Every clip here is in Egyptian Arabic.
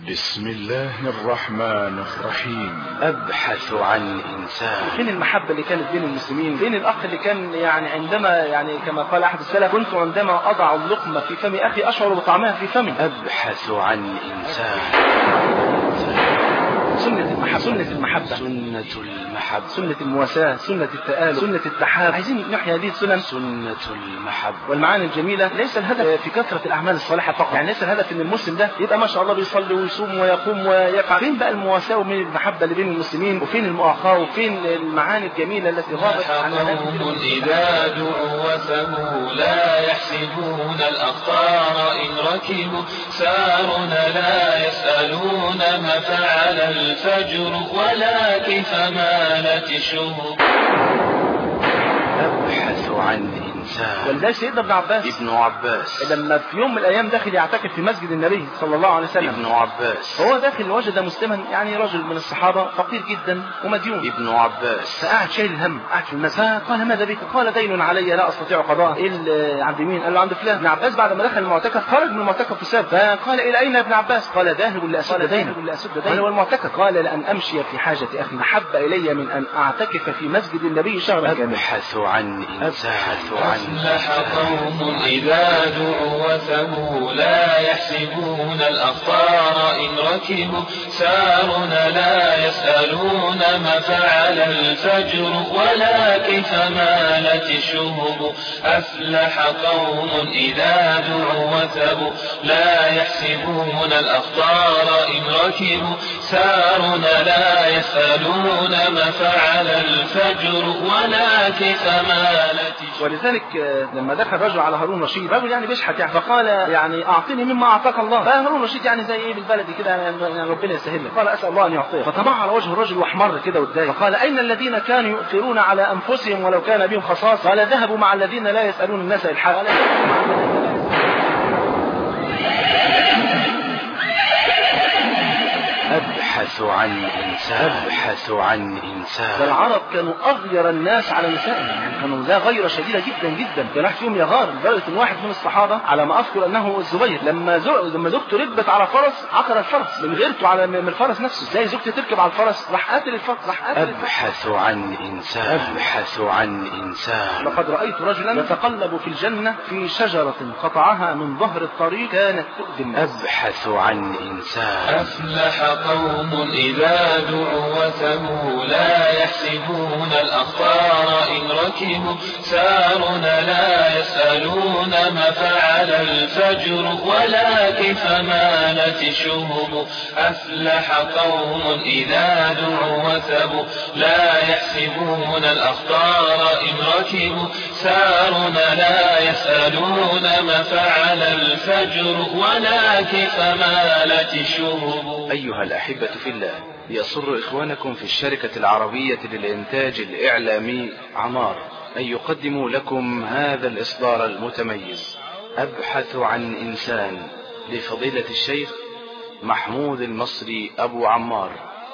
بسم الله الرحمن الرحيم أبحث عن إنسان فين المحبة اللي كانت بين المسلمين فين الأخ اللي كان يعني عندما يعني كما قال أحد السلف كنت عندما أضع اللقمة في فم أخي أشعر بطعمها في فمي أبحث عن إنسان سنة المحبة سنة المحبة سنة المحبة سنة المواساة سنة التآلف سنة التحاب عايزين نحيي هذه السنن سنة المحبة والمعاني الجميلة ليس الهدف في كثرة الأعمال الصالحة فقط يعني ليس الهدف أن المسلم ده يبقى ما شاء الله بيصلي ويصوم ويقوم ويفعل فين بقى المواساة ومن المحبة اللي بين المسلمين وفين المؤاخاة وفين المعاني الجميلة التي غابت عن قوم إذا دعوا وثبوا لا يحسبون الأخطار إن ركبوا سارنا لا يسألون ما فعل الفجر ولا كيف مالت الشهر أبحث عن إنسان ولذلك سيدنا ابن عباس ابن عباس لما في يوم من الأيام دخل يعتكف في مسجد النبي صلى الله عليه وسلم ابن عباس هو داخل وجد مسلما يعني رجل من الصحابة فقير جدا ومديون ابن عباس فقعد شايل الهم قاعد في المسجد فقال ماذا بك قال دين علي لا استطيع قضاءه ايه اللي عند مين قال له عند فلان ابن عباس بعد ما دخل المعتكف خرج من المعتكف وساب فقال الى اين يا ابن عباس قال ذاهب لاسد دينه قال هو المعتكف قال لان امشي في حاجه اخي احب الي من ان اعتكف في مسجد النبي شهرا كاملا أبحث عن إنسان أبحث عن أفلح قوم إذا دعوا وثبوا لا يحسبون الأخطار إن ركبوا سارنا لا يسألون ما فعل الفجر ولا كيف مالت الشهب أفلح قوم إذا دعوا وثبوا لا يحسبون الأخطار إن ركبوا سارنا لا يسألون ما فعل الفجر ولا كيف مالت الشهب ولذلك آه، لما دخل رجل على هارون رشيد رجل يعني بيشحت يعني فقال يعني اعطني مما اعطاك الله فهارون رشيد يعني زي ايه بالبلدي كده يعني يعني ربنا يسهل لك قال اسال الله ان يعطيه فطبع على وجه الرجل واحمر كده واتضايق فقال اين الذين كانوا يؤثرون على انفسهم ولو كان بهم خصاص قال ذهبوا مع الذين لا يسالون الناس الحق قال ذهبوا مع الذين لا أبحث عن إنسان أبحث عن إنسان ده العرب كانوا اغير الناس على نسائهم يعني كانوا ذا غيره شديده جدا جدا كان واحد فيهم يغار لدرجه ان واحد من الصحابه على ما اذكر انه الزبير لما زو... لما زوجته ركبت على فرس عقر الفرس من غيرته على من الفرس نفسه زي زوجتي تركب على الفرس راح قاتل الفرس راح قاتل الفرس أبحث عن إنسان أبحث عن إنسان لقد رأيت رجلا يتقلب في الجنة في شجرة قطعها من ظهر الطريق كانت تؤذي الناس أبحث عن إنسان أفلح قوم إذا دعوا وثبوا لا يحسبون الأخطار إن ركبوا سارنا لا يسألون ما فعل الفجر ولا كيف مالت الشهب أفلح قوم إذا دعوا وثبوا لا يحسبون الأخطار إن ركبوا سارنا لا يسألون ما فعل الفجر ولا كيف مالت الشهب أيها الأحبة في الله يسر إخوانكم في الشركة العربية للإنتاج الإعلامي عمار أن يقدموا لكم هذا الإصدار المتميز أبحث عن إنسان لفضيلة الشيخ محمود المصري أبو عمار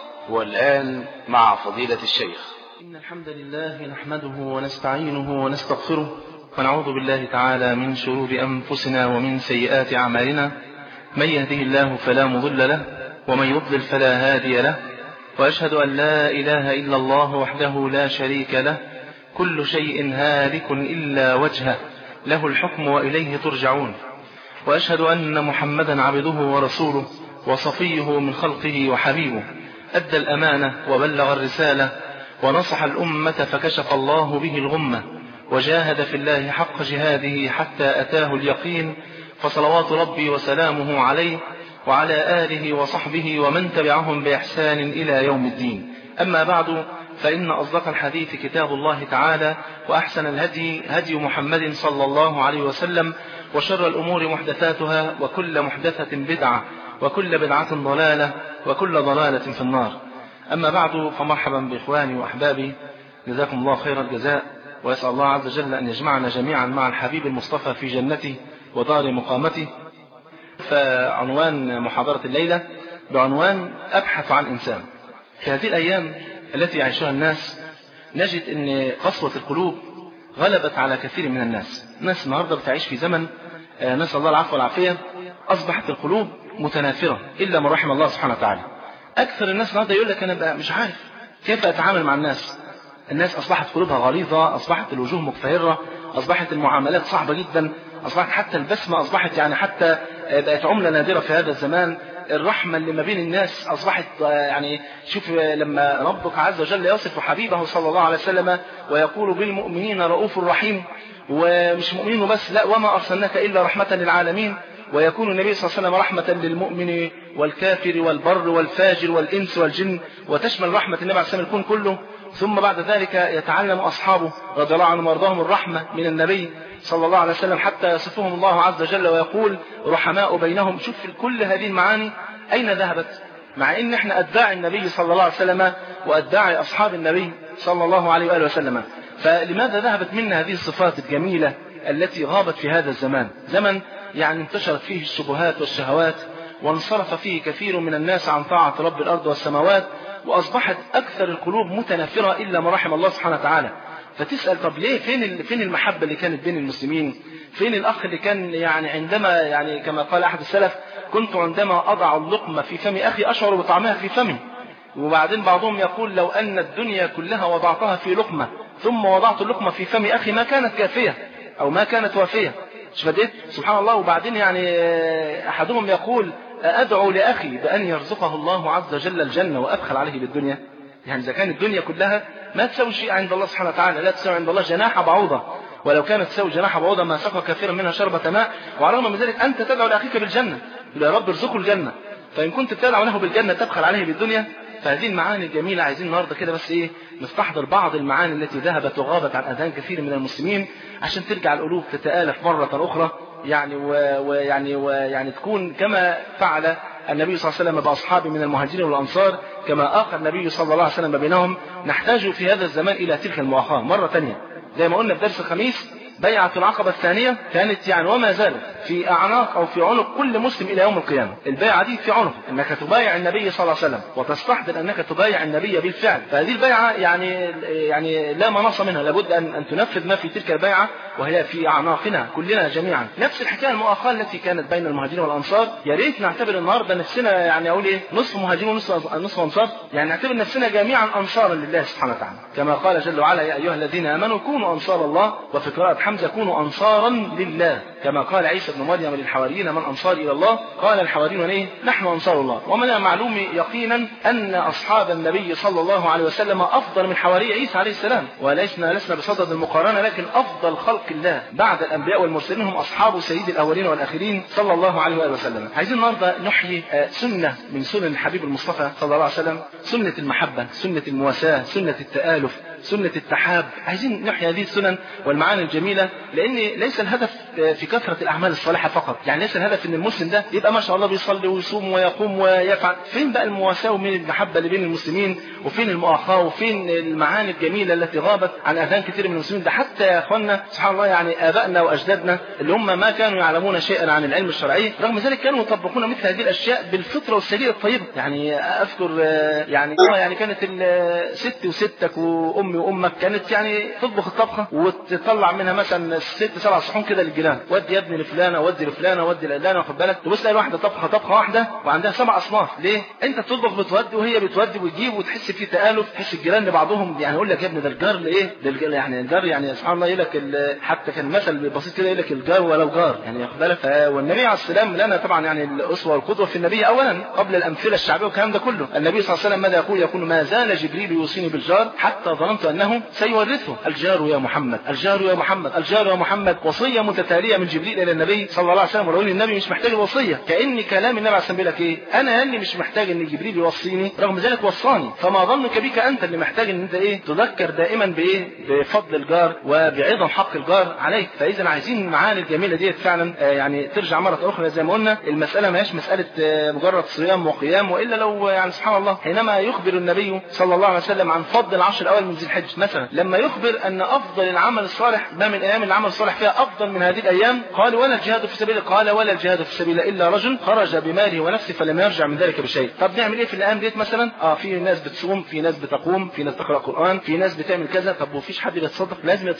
والآن مع فضيلة الشيخ إن الحمد لله نحمده ونستعينه ونستغفره ونعوذ بالله تعالى من شرور أنفسنا ومن سيئات أعمالنا من يهده الله فلا مضل له ومن يضلل فلا هادي له وأشهد أن لا إله إلا الله وحده لا شريك له كل شيء هالك إلا وجهه له الحكم وإليه ترجعون وأشهد أن محمدا عبده ورسوله وصفيه من خلقه وحبيبه أدى الأمانة وبلغ الرسالة ونصح الأمة فكشف الله به الغمة وجاهد في الله حق جهاده حتى أتاه اليقين فصلوات ربي وسلامه عليه وعلى آله وصحبه ومن تبعهم بإحسان إلى يوم الدين أما بعد فإن أصدق الحديث كتاب الله تعالى وأحسن الهدي هدي محمد صلى الله عليه وسلم وشر الأمور محدثاتها وكل محدثة بدعة وكل بدعة ضلالة وكل ضلالة في النار أما بعد فمرحبا بإخواني وأحبابي جزاكم الله خير الجزاء ويسأل الله عز وجل أن يجمعنا جميعا مع الحبيب المصطفى في جنته ودار مقامته فعنوان محاضرة الليلة بعنوان أبحث عن إنسان في هذه الأيام التي يعيشها الناس نجد أن قسوة القلوب غلبت على كثير من الناس الناس النهاردة بتعيش في زمن آه، نسأل الله العفو والعافية أصبحت القلوب متنافرة إلا من رحم الله سبحانه وتعالى أكثر الناس النهارده يقول لك أنا بقى مش عارف كيف أتعامل مع الناس الناس أصبحت قلوبها غليظة أصبحت الوجوه مكفهرة أصبحت المعاملات صعبة جدا أصبحت حتى البسمة أصبحت يعني حتى بقت عملة نادرة في هذا الزمان الرحمة اللي ما بين الناس أصبحت يعني شوف لما ربك عز وجل يصف حبيبه صلى الله عليه وسلم ويقول بالمؤمنين رؤوف رحيم ومش مؤمنين بس لا وما أرسلناك إلا رحمة للعالمين ويكون النبي صلى الله عليه وسلم رحمة للمؤمن والكافر والبر والفاجر والإنس والجن وتشمل رحمة النبي عليه الصلاة والسلام الكون كله ثم بعد ذلك يتعلم أصحابه رضي الله عنهم وارضاهم الرحمة من النبي صلى الله عليه وسلم حتى يصفهم الله عز وجل ويقول رحماء بينهم شوف كل هذه المعاني أين ذهبت مع ان احنا اتباع النبي صلى الله عليه وسلم واتباع اصحاب النبي صلى الله عليه واله وسلم فلماذا ذهبت منا هذه الصفات الجميله التي غابت في هذا الزمان زمن يعني انتشرت فيه الشبهات والشهوات وانصرف فيه كثير من الناس عن طاعه رب الارض والسماوات واصبحت اكثر القلوب متنافره الا ما رحم الله سبحانه وتعالى فتسال طب ليه فين فين المحبه اللي كانت بين المسلمين فين الاخ اللي كان يعني عندما يعني كما قال احد السلف كنت عندما أضع اللقمة في فم أخي أشعر بطعمها في فمي وبعدين بعضهم يقول لو أن الدنيا كلها وضعتها في لقمة ثم وضعت اللقمة في فم أخي ما كانت كافية أو ما كانت وافية مش فديت سبحان الله وبعدين يعني أحدهم يقول أدعو لأخي بأن يرزقه الله عز وجل الجنة وأبخل عليه بالدنيا يعني إذا كانت الدنيا كلها ما تساوي شيء عند الله سبحانه وتعالى لا تساوي عند الله جناح بعوضة ولو كانت تساوي جناح بعوضة ما سقى كثيرا منها شربة ماء وعلى الرغم من ذلك أنت تدعو لأخيك بالجنة يا رب ارزقه الجنة فإن كنت بتدعو له بالجنة تبخل عليه بالدنيا فهذه المعاني الجميلة عايزين النهارده كده بس ايه نستحضر بعض المعاني التي ذهبت وغابت عن اذهان كثير من المسلمين عشان ترجع القلوب تتآلف مرة أخرى يعني ويعني ويعني تكون كما فعل النبي صلى الله عليه وسلم بأصحابه من المهاجرين والأنصار كما آخى النبي صلى الله عليه وسلم بينهم نحتاج في هذا الزمان إلى تلك المؤاخاة مرة ثانية زي ما قلنا في درس الخميس بيعة العقبة الثانية كانت يعني وما زالت في أعناق أو في عنق كل مسلم إلى يوم القيامة البيعة دي في عنق أنك تبايع النبي صلى الله عليه وسلم وتستحضر أنك تبايع النبي بالفعل فهذه البيعة يعني يعني لا مناص منها لابد أن أن تنفذ ما في تلك البيعة وهي في أعناقنا كلنا جميعا نفس الحكاية المؤاخاة التي كانت بين المهاجرين والأنصار يا ريت نعتبر النهاردة نفسنا يعني أقول إيه نصف مهاجرين ونصف نصف أنصار يعني نعتبر نفسنا جميعا أنصارا لله سبحانه وتعالى كما قال جل وعلا يا أيها الذين آمنوا كونوا أنصار الله وفي قراءة حمزة كونوا أنصارا لله كما قال عيسى بن مريم للحواريين من أنصار إلى الله قال الحواريون إيه نحن أنصار الله ومن المعلوم يقينا أن أصحاب النبي صلى الله عليه وسلم أفضل من حواري عيسى عليه السلام ولسنا لسنا بصدد المقارنة لكن أفضل خلق الله بعد الأنبياء والمرسلين هم أصحاب سيد الأولين والآخرين صلى الله عليه وآله وسلم عايزين النهارده نحيي سنة من سنن الحبيب المصطفى صلى الله عليه وسلم سنة المحبة سنة المواساة سنة التآلف سنة التحاب عايزين نحيي هذه السنن والمعاني الجميلة لأن ليس الهدف في كثرة الأعمال الصالحة فقط يعني ليس الهدف أن المسلم ده يبقى ما شاء الله بيصلي ويصوم ويقوم ويفعل فين بقى المواساة ومين المحبة اللي بين المسلمين وفين المؤاخاة وفين المعاني الجميلة التي غابت عن أذهان كثير من المسلمين ده حتى يا أخوانا سبحان الله يعني آبائنا وأجدادنا اللي هم ما كانوا يعلمون شيئا عن العلم الشرعي رغم ذلك كانوا يطبقون مثل هذه الأشياء بالفطرة والسجية الطيبة يعني أذكر يعني يعني كانت ست وستك وأمي وأمك كانت يعني تطبخ الطبخة وتطلع منها مثلا ست سبع صحون كده للجيران ودي يا ابني لفلانة ودي لفلانة ودي لفلانة واخد بالك تبص تلاقي واحدة طبخة طبخة واحدة وعندها سبع أصناف ليه؟ أنت بتطبخ بتودي وهي بتودي وتجيب وتحس في تآلف تحس الجيران لبعضهم يعني يقول لك يا ابني ده الجار لإيه؟ ده الجار يعني الجار يعني سبحان الله يقول لك حتى كان مثل بسيط كده يقول لك الجار ولو جار يعني واخد بالك والنبي عليه السلام لنا طبعا يعني الأسوة والقدوة في النبي أولا قبل الأمثلة الشعبية والكلام ده كله النبي صلى الله عليه وسلم ماذا يقول؟ يقول ما زال جبريل يوصيني بالجار حتى ظننت أنه سيورثه الجار يا محمد الجار يا محمد الجار يا محمد وصية متتالية من جبريل إلى النبي صلى الله عليه وسلم ولو النبي مش محتاج وصية كأن كلام النبي عليه السلام بيقول لك إيه أنا اللي مش محتاج إن جبريل يوصيني رغم ذلك وصاني فما ظنك بك أنت اللي محتاج إن أنت إيه تذكر دائما بإيه بفضل الجار وبعظم حق الجار عليك فإذا عايزين المعاني الجميلة ديت فعلا آه يعني ترجع مرة أخرى زي ما قلنا المسألة ما هيش مسألة آه مجرد صيام وقيام وإلا لو يعني سبحان الله حينما يخبر النبي صلى الله عليه وسلم عن فضل العشر الأول من ذي الحج مثلا لما يخبر أن أفضل العمل الصالح ما من أيام العمل الصالح فيها أفضل من هذه الأيام قال ولا الجهاد في سبيل قال ولا الجهاد في سبيل إلا رجل خرج بماله ونفسه فلم يرجع من ذلك بشيء طب نعمل إيه في الأيام ديت مثلا اه في ناس بتصوم في ناس بتصوم في ناس بتقرأ قرآن في ناس بتعمل كذا طب وفيش حد بيتصدق لازم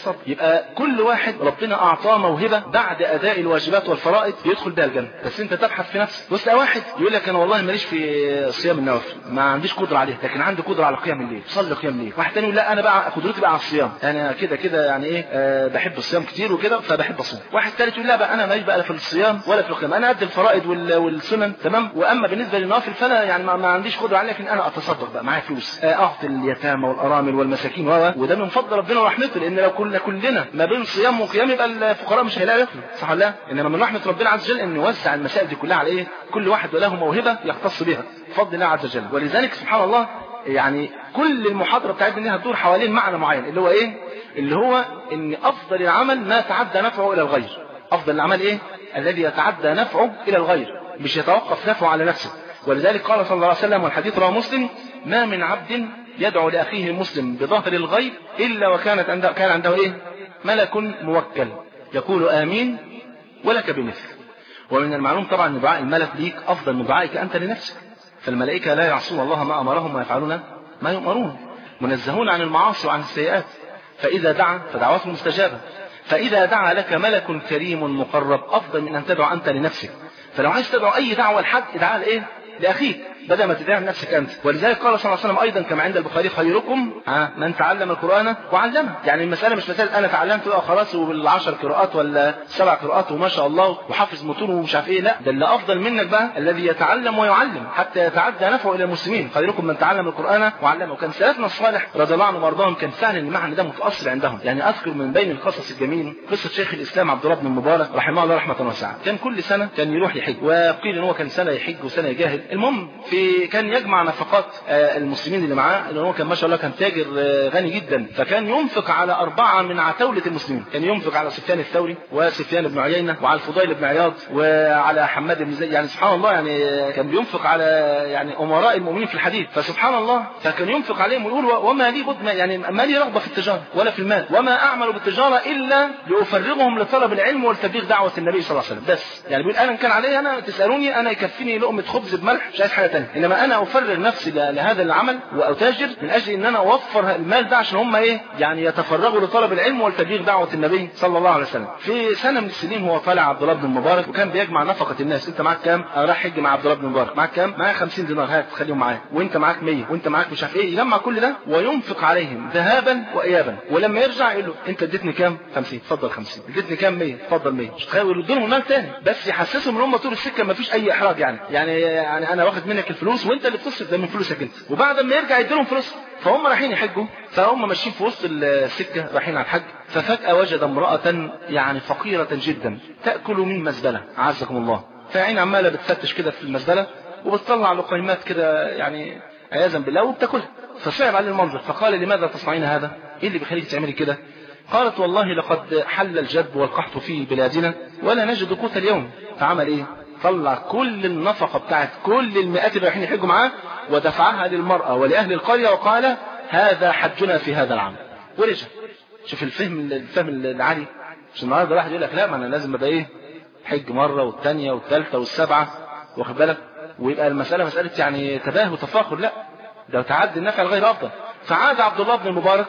يتصدق يبقى كل واحد ربنا اعطاه موهبه بعد اداء الواجبات والفرائض يدخل بها الجنه بس انت تبحث في نفسك بص واحد يقول لك انا والله ماليش في صيام النوافل ما عنديش قدره عليه لكن عندي قدره على قيام الليل صلي قيام الليل واحد تاني يقول لا انا بقى قدرتي بقى على الصيام انا كده كده يعني ايه أه بحب الصيام كتير وكده فبحب اصوم واحد ثالث يقول لا بقى انا ماليش بقى في الصيام ولا في القيام انا قد الفرائض وال- والسنن تمام واما بالنسبه للنوافل فانا يعني ما, ما عنديش قدره عليه لكن انا اتصدق بقى معايا فلوس آه، اعطي اليتامى والارامل والمساكين و و- وده من فضل ربنا ورحمته لان لو كنا كلنا ما بين صيام وقيام يبقى الفقراء مش هيلاقوا ياكلوا صح ولا لا انما من رحمه ربنا عز وجل ان يوزع المسائل دي كلها على ايه كل واحد وله موهبه يختص بها بفضل الله عز وجل ولذلك سبحان الله يعني كل المحاضره بتاعتنا دي هتدور حوالين معنى معين اللي هو ايه اللي هو ان افضل العمل ما تعدى نفعه الى الغير افضل العمل ايه الذي يتعدى نفعه الى الغير مش يتوقف نفعه على نفسه ولذلك قال صلى الله عليه وسلم والحديث رواه مسلم ما من عبد يدعو لاخيه المسلم بظهر الغيب الا وكانت عنده كان عنده ايه ملك موكل يقول امين ولك بمثل ومن المعلوم طبعا ان دعاء الملك ليك افضل من دعائك انت لنفسك فالملائكه لا يعصون الله ما امرهم ويفعلون ما يؤمرون منزهون عن المعاصي وعن السيئات فاذا دعا فدعوته مستجابه فاذا دعا لك ملك كريم مقرب افضل من ان تدعو انت لنفسك فلو عايز تدعو اي دعوه لحد ادعاها لايه لاخيك بدل ما تدعي لنفسك انت ولذلك قال صلى الله عليه وسلم ايضا كما عند البخاري خيركم ها من تعلم القران وعلمه يعني المساله مش مساله انا تعلمت بقى خلاص وبالعشر قراءات ولا سبع قراءات وما شاء الله وحافظ متون ومش عارف ايه لا ده اللي افضل منك بقى الذي يتعلم ويعلم حتى يتعدى نفعه الى المسلمين خيركم من تعلم القران وعلمه وكان سلفنا الصالح رضي الله عنهم وارضاهم كان فعلا المعنى ده متاصل عندهم يعني اذكر من بين القصص الجميل قصه شيخ الاسلام عبد الله بن المبارك رحمه الله رحمه واسعه كان كل سنه كان يروح يحج وقيل ان هو كان سنه يحج وسنه يجاهد المهم في كان يجمع نفقات آه، المسلمين اللي معاه لان هو كان ما شاء الله كان تاجر آه، غني جدا فكان ينفق على اربعه من عتاوله المسلمين كان ينفق على سفيان الثوري وسفيان بن عيينه وعلى الفضيل بن عياض وعلى حماد بن زيد يعني سبحان الله يعني آه، كان بينفق على يعني امراء المؤمنين في الحديث فسبحان الله فكان ينفق عليهم ويقول وما لي بد يعني ما لي رغبه في التجاره ولا في المال وما اعمل بالتجاره الا لافرغهم لطلب العلم ولتبليغ دعوه النبي صلى الله عليه وسلم بس يعني بيقول انا إن كان علي انا تسالوني انا يكفيني لقمه خبز بملح مش عايز حاجه ثانيه انما انا افرغ نفسي ل- لهذا العمل واتاجر من اجل ان انا اوفر المال ده عشان هم ايه يعني يتفرغوا لطلب العلم والتبليغ دعوه النبي صلى الله عليه وسلم في سنه من السنين هو طالع عبد الله بن المبارك وكان بيجمع نفقه الناس انت معاك كام انا رايح حج مع عبد الله بن المبارك معاك كام معايا 50 دينار هات خليهم معايا وانت معاك 100 وانت معاك مش عارف ايه يجمع كل ده وينفق عليهم ذهابا وايابا ولما يرجع يقول له انت اديتني كام 50 اتفضل 50 اديتني كام 100 اتفضل 100 مش تخيل يدوا لهم المال تاني بس يحسسهم ان هم طول السكه ما فيش اي احراج يعني يعني يعني انا واخد منك الفلوس وانت اللي بتصرف ده من فلوسك انت وبعد ما يرجع يديلهم فلوس فهم رايحين يحجوا فهم ماشيين في وسط السكه رايحين على الحج ففجاه وجد امراه يعني فقيره جدا تاكل من مزبله عزكم الله فعين عماله بتفتش كده في المزبله وبتطلع لقيمات كده يعني عياذا بالله وبتاكلها فصعب عليه المنظر فقال لماذا تصنعين هذا؟ ايه اللي بيخليك تعملي كده؟ قالت والله لقد حل الجد والقحط في بلادنا ولا نجد قوت اليوم فعمل ايه؟ طلع كل النفقه بتاعت كل المئات اللي رايحين يحجوا معاه ودفعها للمراه ولاهل القريه وقال هذا حجنا في هذا العام ورجع شوف الفهم الفهم العالي مش النهارده واحد يقول لك لا ما انا لازم ابقى ايه حج مره والثانيه والثالثه والسبعه واخد بالك ويبقى المساله مساله يعني تباهي وتفاخر لا ده تعدي النفع الغير افضل فعاد عبد الله بن المبارك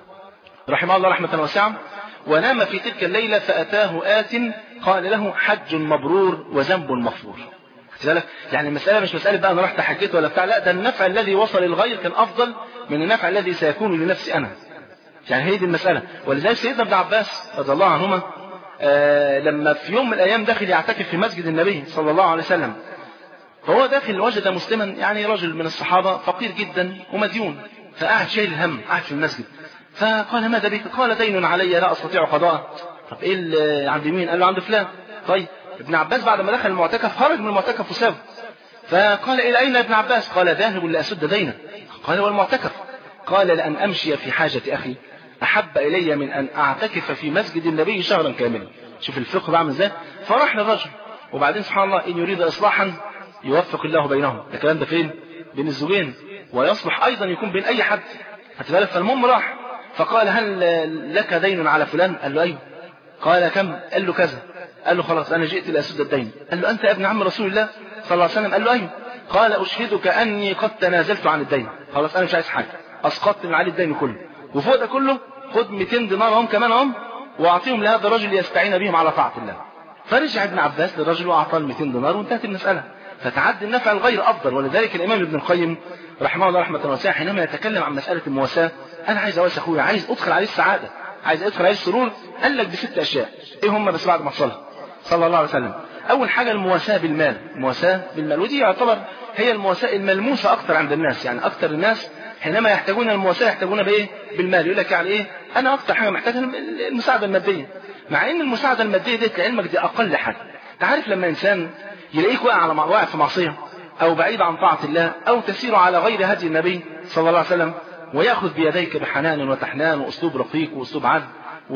رحمه الله رحمه واسعه ونام في تلك الليله فاتاه ات قال له حج مبرور وذنب مغفور خد بالك يعني المساله مش مساله بقى انا رحت حجيت ولا بتاع لا ده النفع الذي وصل للغير كان افضل من النفع الذي سيكون لنفسي انا يعني هي دي المساله ولذلك سيدنا ابن عباس رضي الله عنهما آه لما في يوم من الايام دخل يعتكف في مسجد النبي صلى الله عليه وسلم فهو داخل وجد مسلما يعني رجل من الصحابه فقير جدا ومديون فقعد شايل الهم قاعد في المسجد فقال ماذا بك؟ قال دين علي لا استطيع قضاءه طب ايه اللي عند مين؟ قال له عند فلان طيب ابن عباس بعد ما دخل المعتكف خرج من المعتكف وسابه فقال الى اين ابن عباس؟ قال ذاهب لاسد دينه قال والمعتكف قال لان امشي في حاجه اخي احب الي من ان اعتكف في مسجد النبي شهرا كاملا شوف الفقه بعمل ازاي فراح للرجل وبعدين سبحان الله ان يريد اصلاحا يوفق الله بينهم الكلام ده فين بين الزوجين ويصلح ايضا يكون بين اي حد هتبالك فالمهم راح فقال هل لك دين على فلان قال له ايوه قال كم قال له كذا قال له خلاص انا جئت لاسد الدين قال له انت يا ابن عم رسول الله صلى الله عليه وسلم قال له ايوه قال اشهدك اني قد تنازلت عن الدين خلاص انا مش عايز حاجه اسقطت من عليه الدين كله وفوق ده كله خد 200 دينار هم كمان هم واعطيهم لهذا الرجل يستعين بهم على طاعه الله فرجع ابن عباس للرجل واعطاه ال 200 دينار وانتهت المساله فتعدي النفع الغير افضل ولذلك الامام ابن القيم رحمه الله رحمه واسعه حينما يتكلم عن مساله المواساه انا عايز اواسي اخويا عايز ادخل عليه السعاده عايز ادخل عليه السرور قال لك بست اشياء ايه هم بس بعد ما صلى صلى الله عليه وسلم اول حاجه المواساه بالمال المواساه بالمال ودي يعتبر هي المواساه الملموسه اكثر عند الناس يعني اكثر الناس حينما يحتاجون المواساه يحتاجون بايه بالمال يقول لك يعني ايه انا اكثر حاجه محتاجها المساعده الماديه مع ان المساعده الماديه دي لعلمك دي اقل حاجه انت عارف لما انسان يلاقيك واقع على واقع في معصيه او بعيد عن طاعه الله او تسير على غير هدي النبي صلى الله عليه وسلم وياخذ بيديك بحنان وتحنان واسلوب رقيق واسلوب عدل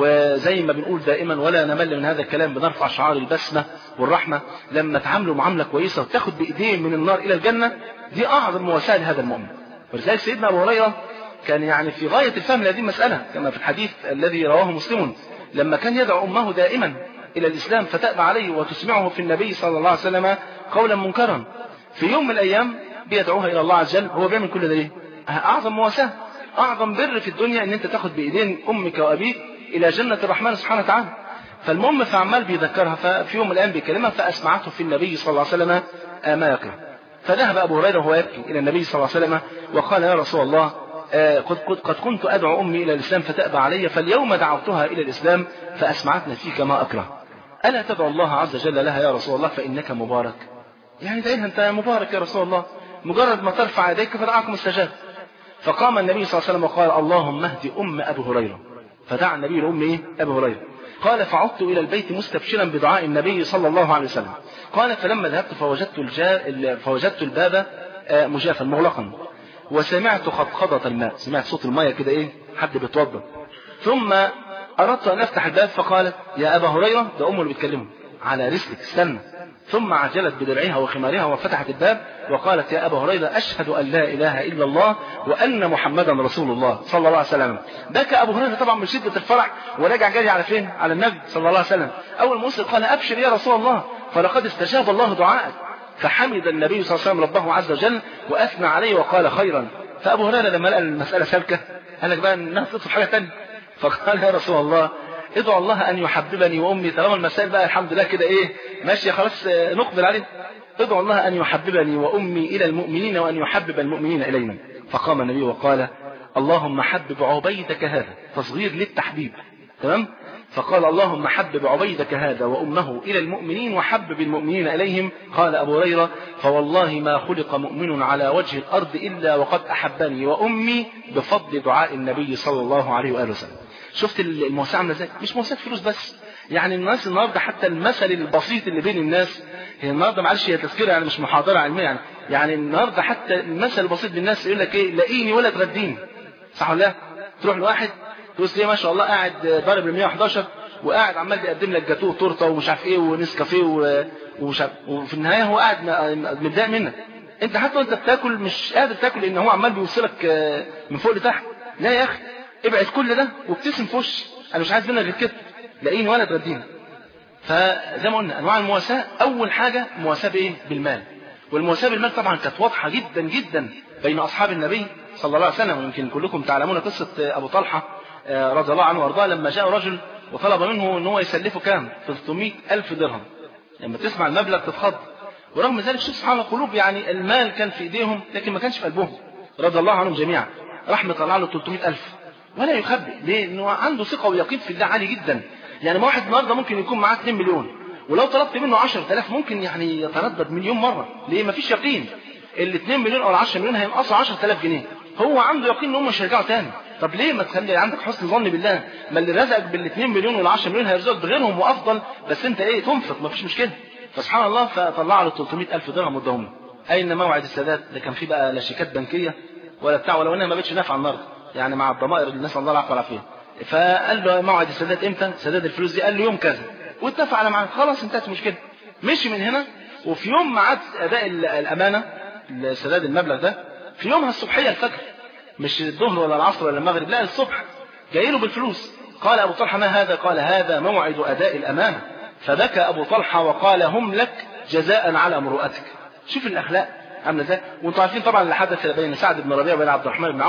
وزي ما بنقول دائما ولا نمل من هذا الكلام بنرفع شعار البسمه والرحمه لما تعامله معامله كويسه وتاخد بايديه من النار الى الجنه دي اعظم مواساه لهذا المؤمن ولذلك سيدنا ابو هريره كان يعني في غايه الفهم لهذه المساله كما في الحديث الذي رواه مسلم لما كان يدعو امه دائما الى الاسلام فتأبى عليه وتسمعه في النبي صلى الله عليه وسلم قولا منكرا في يوم من الايام بيدعوها الى الله عز وجل هو بيعمل كل ده ليه؟ اعظم مواساه اعظم بر في الدنيا ان انت تاخد بايدين امك وابيك الى جنه الرحمن سبحانه وتعالى فالمهم فعمال بيذكرها ففي يوم من الايام بيكلمها فاسمعته في النبي صلى الله عليه وسلم ما يكره فذهب ابو هريره وهو يبكي الى النبي صلى الله عليه وسلم وقال يا رسول الله قد, قد, قد كنت ادعو امي الى الاسلام فتابى علي فاليوم دعوتها الى الاسلام فاسمعتنا فيك ما اكره الا تدعو الله عز وجل لها يا رسول الله فانك مبارك يعني دعيها انت مبارك يا رسول الله مجرد ما ترفع يديك فدعاك مستجاب فقام النبي صلى الله عليه وسلم وقال اللهم اهد ام ابي هريره فدعا النبي لام ايه ابي هريره قال فعدت الى البيت مستبشرا بدعاء النبي صلى الله عليه وسلم قال فلما ذهبت فوجدت الجا... فوجدت الباب مجافا مغلقا وسمعت خضخضة الماء سمعت صوت الماء كده ايه حد بيتوضا ثم اردت ان افتح الباب فقالت يا ابا هريره ده امه اللي بتكلمه على رسلك استنى ثم عجلت بدرعها وخمارها وفتحت الباب وقالت يا أبا هريرة أشهد أن لا إله إلا الله وأن محمدا رسول الله صلى الله عليه وسلم بكى أبو هريرة طبعا من شدة الفرح ورجع جري على فين على النبي صلى الله عليه وسلم أول ما وصل قال أبشر يا رسول الله فلقد استجاب الله دعاءك فحمد النبي صلى الله عليه وسلم ربه عز وجل وأثنى عليه وقال خيرا فأبو هريرة لما لقى المسألة سالكة قال لك بقى إنها تطلب حاجة ثانيه فقال يا رسول الله ادعو الله ان يحببني وامي طالما المسائل بقى الحمد لله كده ايه ماشيه خلاص نقبل عليه ادعو الله ان يحببني وامي الى المؤمنين وان يحبب المؤمنين الينا فقام النبي وقال اللهم حبب عبيدك هذا تصغير للتحبيب تمام فقال اللهم حبب عبيدك هذا وامه الى المؤمنين وحبب المؤمنين اليهم قال ابو هريره فوالله ما خلق مؤمن على وجه الارض الا وقد احبني وامي بفضل دعاء النبي صلى الله عليه واله وسلم شفت المواساة عامله ازاي مش مواساة فلوس بس يعني الناس النهارده حتى المثل البسيط اللي بين الناس هي النهارده معلش هي تذكره يعني مش محاضره علميه يعني يعني النهارده حتى المثل البسيط بالناس يقول لك ايه لاقيني ولا تغديني صح ولا لا تروح لواحد تقول ليه ما شاء الله قاعد ضارب ال 111 وقاعد عمال بيقدم لك جاتوه وتورته ومش عارف ايه ونسكافيه ومش عارف وفي النهايه هو قاعد متضايق منك انت حتى وانت بتاكل مش قادر تاكل لان هو عمال بيوصلك من فوق لتحت لا يا اخي ابعد كل ده وابتسم في وشي انا مش عايز منك غير كده لاقيني ولا تغديني فزي ما قلنا انواع المواساه اول حاجه مواساه بايه بالمال والمواساه بالمال طبعا كانت واضحه جدا جدا بين اصحاب النبي صلى الله عليه وسلم ويمكن كلكم تعلمون قصه ابو طلحه رضي الله عنه وارضاه لما جاء رجل وطلب منه ان هو يسلفه كام 300 الف درهم لما تسمع المبلغ تتخض ورغم ذلك شوف سبحان الله قلوب يعني المال كان في ايديهم لكن ما كانش في قلبهم رضي الله عنهم جميعا راح مطلع له 300 الف ولا يخبئ ليه؟ انه عنده ثقه ويقين في الله عالي جدا يعني ما واحد النهارده ممكن يكون معاه 2 مليون ولو طلبت منه 10000 ممكن يعني يتردد مليون مره ليه ما فيش يقين ال 2 مليون او ال 10 مليون هينقصوا 10000 جنيه هو عنده يقين ان هم مش هيرجعوا تاني طب ليه ما تخلي عندك حسن ظن بالله ما اللي رزقك بال 2 مليون وال 10 مليون هيرزقك بغيرهم وافضل بس انت ايه تنفق ما فيش مشكله فسبحان الله فطلع له 300000 درهم واداهم له اين موعد السداد ده كان فيه بقى لا شيكات بنكيه ولا بتاع ولو انها ما بقتش نافعه النهارده يعني مع الضمائر اللي نسال الله العفو والعافيه فقال له موعد السداد امتى سداد الفلوس دي قال له يوم كذا واتفق على ميعاد خلاص انتهت المشكله مشي من هنا وفي يوم ميعاد اداء الامانه سداد المبلغ ده في يومها الصبحيه الفجر مش الظهر ولا العصر ولا المغرب لا الصبح جاي له بالفلوس قال ابو طلحه ما هذا قال هذا موعد اداء الامانه فبكى ابو طلحه وقال هم لك جزاء على مروءتك شوف الاخلاق عامله ازاي وانتم عارفين طبعا اللي حدث بين سعد بن ربيعه وبين عبد الرحمن بن عوف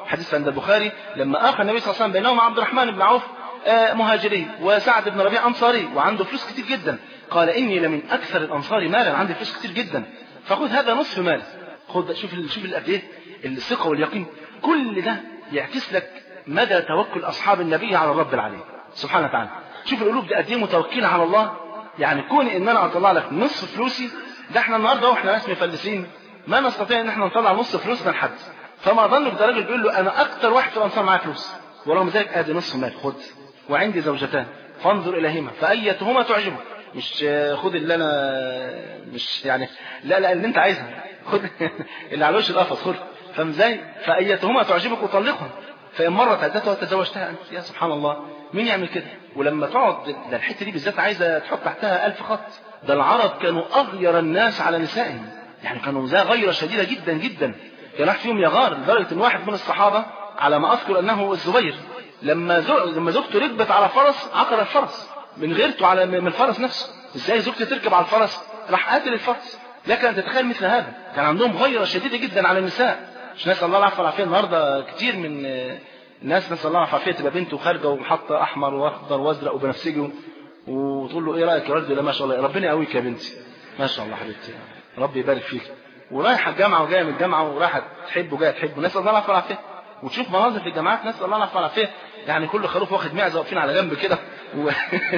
حديث عند البخاري لما اخى النبي صلى الله عليه وسلم بينهما عبد الرحمن بن عوف آه، مهاجري وسعد بن ربيع انصاري وعنده فلوس كتير جدا قال اني لمن اكثر الانصار مالا عندي فلوس كتير جدا فخذ هذا نصف مال خد شوف ال- شوف قد ايه الثقه واليقين كل ده يعكس لك مدى توكل اصحاب النبي على الرب العليم سبحانه وتعالى شوف القلوب دي قد ايه متوكله على الله يعني كون ان انا اطلع لك نصف فلوسي ده احنا النهارده واحنا ناس مفلسين ما نستطيع ان احنا نطلع نص فلوسنا لحد فما ظنك ده راجل بيقول له انا اكتر واحد في الانصار معايا فلوس ورغم ذلك ادي نصف مال خد وعندي زوجتان فانظر اليهما فايتهما تعجبك مش آه، خد اللي انا مش يعني لا لا اللي انت عايزها خد اللي على وش القفص خد فاهم ازاي؟ فايتهما تعجبك وطلقها فان مرت عدتها وتزوجتها انت يا سبحان الله مين يعمل كده؟ ولما تقعد ده الحته دي بالذات عايزه تحط تحتها ألف خط ده العرب كانوا اغير الناس على نسائهم يعني كانوا ذا غيره شديده جدا جدا كان واحد فيهم يغار لدرجه ان واحد من الصحابه على ما اذكر انه الزبير لما زو... لما زوجته ركبت على فرس عقر الفرس من غيرته على من الفرس نفسه ازاي زوجتي تركب على الفرس راح قاتل الفرس لك ان تتخيل مثل هذا كان عندهم غيره شديده جدا على النساء مش نسال الله العفو والعافيه النهارده كتير من آه، الناس نسال الله العفو والعافيه تبقى بنته خارجه وحاطه احمر واخضر وازرق وبنفسجي وتقول له ايه رايك يا ولد لا ما شاء الله ربنا يقويك يا بنتي ما شاء الله حبيبتي ربي يبارك فيك ورايحه الجامعه وجايه من الجامعه ورايحه تحب وجايه تحب نسال الله العفو والعافيه وتشوف مناظر في الجامعات نسال الله العفو والعافيه يعني كل خروف واخد معزه واقفين على جنب كده و...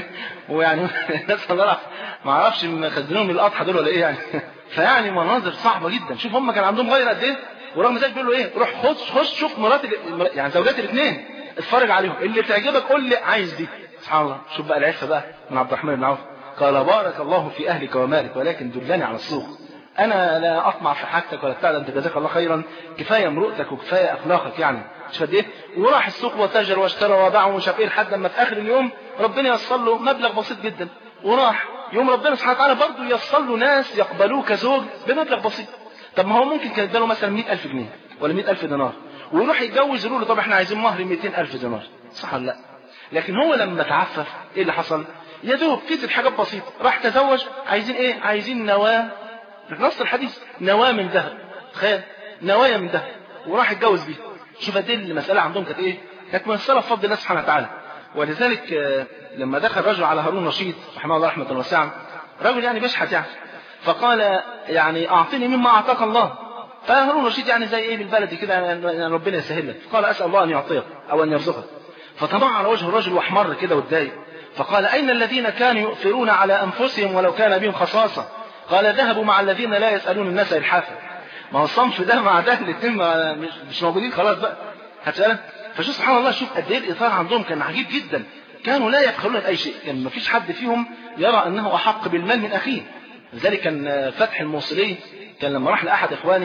ويعني نسال الله العفو ما اعرفش مخزنهم الاضحى دول ولا ايه يعني فيعني مناظر صعبه جدا شوف هم كان عندهم غير قد ايه ورغم ذلك بيقولوا ايه روح خش خش شوف مرات ال- يعني زوجات الاثنين اتفرج عليهم اللي تعجبك قول لي عايز دي سبحان الله شوف بقى العفه بقى من عبد الرحمن بن عوف قال بارك الله في اهلك ومالك ولكن دلني على السوق انا لا اطمع في حاجتك ولا بتاع ده انت جزاك الله خيرا كفايه امرؤتك وكفايه اخلاقك يعني مش قد ايه وراح السوق وتاجر واشترى وباع ومش عارف ايه لحد اما في اخر اليوم ربنا ييسر له مبلغ بسيط جدا وراح يوم ربنا سبحانه وتعالى برضه ييسر له ناس يقبلوه كزوج بمبلغ بسيط طب ما هو ممكن كان اداله مثلا 100000 جنيه ولا 100000 دينار ويروح يتجوز يقول له طب احنا عايزين مهر 200000 دينار صح ولا لا لكن هو لما تعفف ايه اللي حصل يا دوب كتب حاجات بسيطه راح تزوج عايزين ايه عايزين نواه في نص الحديث نواه من ذهب تخيل نوايا من ذهب وراح يتجوز بيه شوف قد ايه المساله عندهم كانت ايه كانت ميسره بفضل الله سبحانه وتعالى ولذلك آه، لما دخل رجل على هارون رشيد رحمه الله رحمه واسعه رجل يعني بيشحت يعني فقال يعني اعطني مما اعطاك الله فهارون رشيد يعني زي ايه بالبلدي كده يعني ربنا يسهل لك قال اسال الله ان يعطيك او ان يرزقك فطبع على وجه الرجل واحمر كده واتضايق فقال اين الذين كانوا يؤثرون على انفسهم ولو كان بهم خصاصه قال ذهبوا مع الذين لا يسالون الناس الحافه ما هو الصنف ده مع ده الاثنين ما- مش, مش موجودين خلاص بقى هتسألك فشوف سبحان الله شوف قد ايه الاثار عندهم كان عجيب جدا كانوا لا يبخلون باي شيء كان ما فيش حد فيهم يرى انه احق بالمال من اخيه لذلك كان فتح الموصلي كان لما راح لاحد اخواني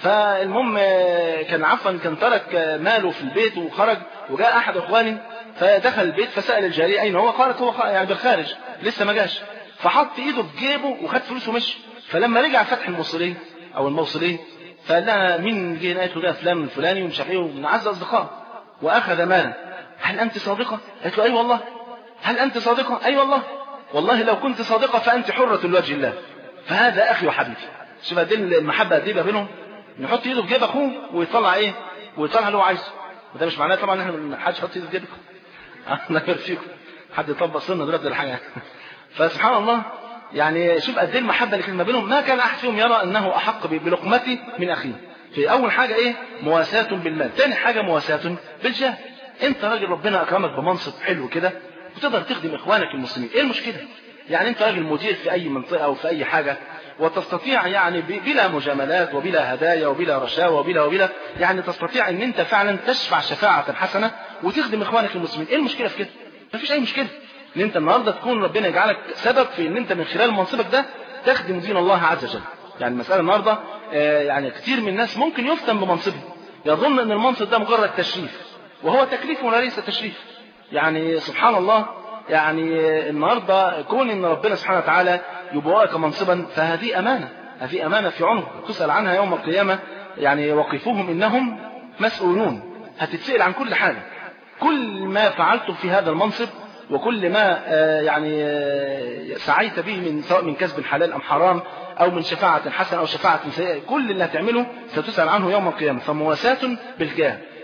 فالمهم كان عفوا كان ترك ماله في البيت وخرج وجاء احد اخواني فدخل البيت فسال الجاريه اين هو قالت هو خ- يعني بالخارج لسه ما جاش فحط ايده في جيبه وخد فلوسه ومشي فلما رجع فتح الموصلي او الموصلي فقال لها مين جه قالت له ده فلان الفلاني ومش عارف ايه ومن اعز اصدقائه واخذ مالا هل انت صادقه؟ قالت له اي والله هل انت صادقه؟ اي والله والله لو كنت صادقه فانت حره لوجه الله فهذا اخي وحبيبي شوف قد ايه المحبه قد ايه بينهم يحط ايده في جيب اخوه ويطلع ايه؟ ويطلع اللي هو عايزه وده مش معناه طبعا ان احنا ما حدش يحط ايده في جيبك الله يبارك فيكم حد يطبق سنه دلوقتي ولا حاجه فسبحان الله يعني شوف قد ايه المحبه اللي كانت ما بينهم ما كان احد فيهم يرى انه احق ب- بلقمته من اخيه في اول حاجه ايه مواساه بالمال ثاني حاجه مواساه بالجاه انت راجل ربنا اكرمك بمنصب حلو كده وتقدر تخدم اخوانك المسلمين ايه المشكله يعني انت راجل مدير في اي منطقه او في اي حاجه وتستطيع يعني ب- بلا مجاملات وبلا هدايا وبلا رشاوى وبلا وبلا يعني تستطيع ان انت فعلا تشفع شفاعه حسنه وتخدم اخوانك المسلمين ايه المشكله في كده مفيش اي مشكله ان انت النهارده تكون ربنا يجعلك سبب في ان انت من خلال منصبك ده تخدم دين الله عز وجل يعني المساله النهارده آه، يعني كتير من الناس ممكن يفتن بمنصبه يظن ان المنصب ده مجرد تشريف وهو تكليف وليس تشريف يعني سبحان الله يعني آه، النهارده كون ان ربنا سبحانه وتعالى يبوأك منصبا فهذه امانه هذه امانه في عنق تسال عنها يوم القيامه يعني وقفوهم انهم مسؤولون هتتسال عن كل حاجه كل ما فعلته في هذا المنصب وكل ما آه، يعني آه، سعيت به من سواء من كسب حلال ام حرام او من شفاعة حسنة او شفاعة سيئة كل اللي هتعمله ستسأل عنه يوم القيامة فمواساة بالجاه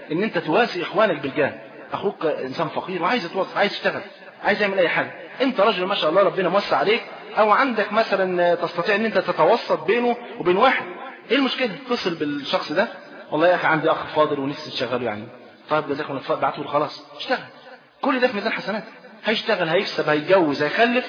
ان انت تواسي اخوانك بالجاه اخوك انسان فقير وعايز يتوظف عايز يشتغل عايز يعمل اي حاجه انت راجل ما شاء الله ربنا موسع عليك او عندك مثلا تستطيع ان انت تتوسط بينه وبين واحد ايه المشكله اتصل بالشخص ده والله يا اخي عندي اخ فاضل ونفسي تشغله يعني طيب جزاك الله خير ابعته له خلاص اشتغل كل ده في ميزان حسنات هيشتغل هيكسب هيتجوز هيخلف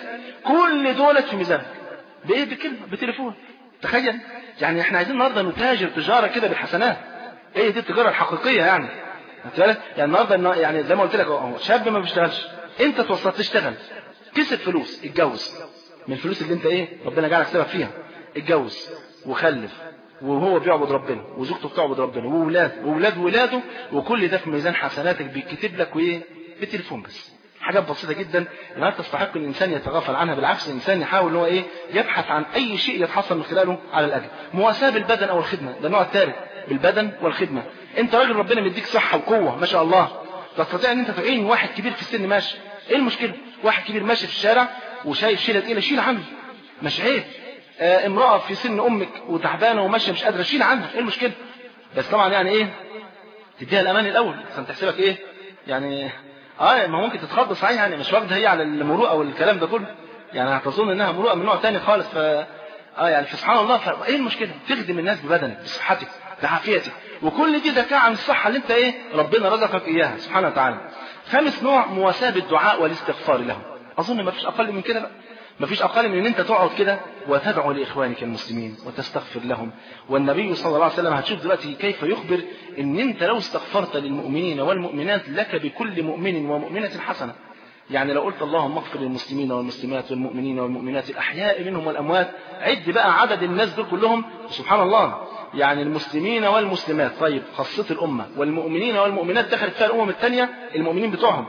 كل دولت في ميزانك بايه بكلمه بتليفون تخيل يعني احنا عايزين النهارده نتاجر تجاره كده بالحسنات ايه دي التجاره الحقيقيه يعني خدت بالك يعني النهارده يعني زي ما قلت لك اهو شاب ما بيشتغلش انت توصلت تشتغل كسب فلوس اتجوز من الفلوس اللي انت ايه ربنا جعلك سبب فيها اتجوز وخلف وهو بيعبد ربنا وزوجته بتعبد ربنا وولاد وولاد ولاده وكل ده في ميزان حسناتك بيتكتب لك وايه بالتليفون بس حاجات بسيطة جدا لا تستحق الإنسان يتغافل عنها بالعكس الإنسان يحاول ان هو إيه يبحث عن أي شيء يتحصل من خلاله على الأجر مواساة بالبدن أو الخدمة ده النوع الثالث بالبدن والخدمة أنت راجل ربنا مديك صحة وقوة ما شاء الله تستطيع أن أنت تعين واحد كبير في السن ماشي إيه المشكلة واحد كبير ماشي في الشارع وشايل شيلة تقيلة شيل عنه مش عيب آه امرأة في سن أمك وتعبانة وماشية مش قادرة شيل عنها إيه المشكلة بس طبعا يعني إيه تديها الأمان الأول عشان تحسبك إيه يعني اه ما ممكن تتخض صحيح يعني مش واخده هي على المروءه والكلام ده كله يعني هتظن انها مروءه من نوع تاني خالص ف اه يعني فسبحان الله فايه المشكله تخدم الناس ببدنك بصحتك بعافيتك وكل دي ذكاء عن الصحه اللي انت ايه ربنا رزقك اياها سبحانه وتعالى خامس نوع مواساه بالدعاء والاستغفار لهم اظن ما فيش اقل من كده بقى ما فيش أقل من أن أنت تقعد كده وتدعو لإخوانك المسلمين وتستغفر لهم والنبي صلى الله عليه وسلم هتشوف دلوقتي كيف يخبر أن أنت لو استغفرت للمؤمنين والمؤمنات لك بكل مؤمن ومؤمنة حسنة يعني لو قلت اللهم اغفر للمسلمين والمسلمات والمؤمنين والمؤمنات الأحياء منهم والأموات عد بقى عدد الناس دول كلهم سبحان الله يعني المسلمين والمسلمات طيب خاصة الأمة والمؤمنين والمؤمنات دخلت فيها الأمم الثانية المؤمنين بتوعهم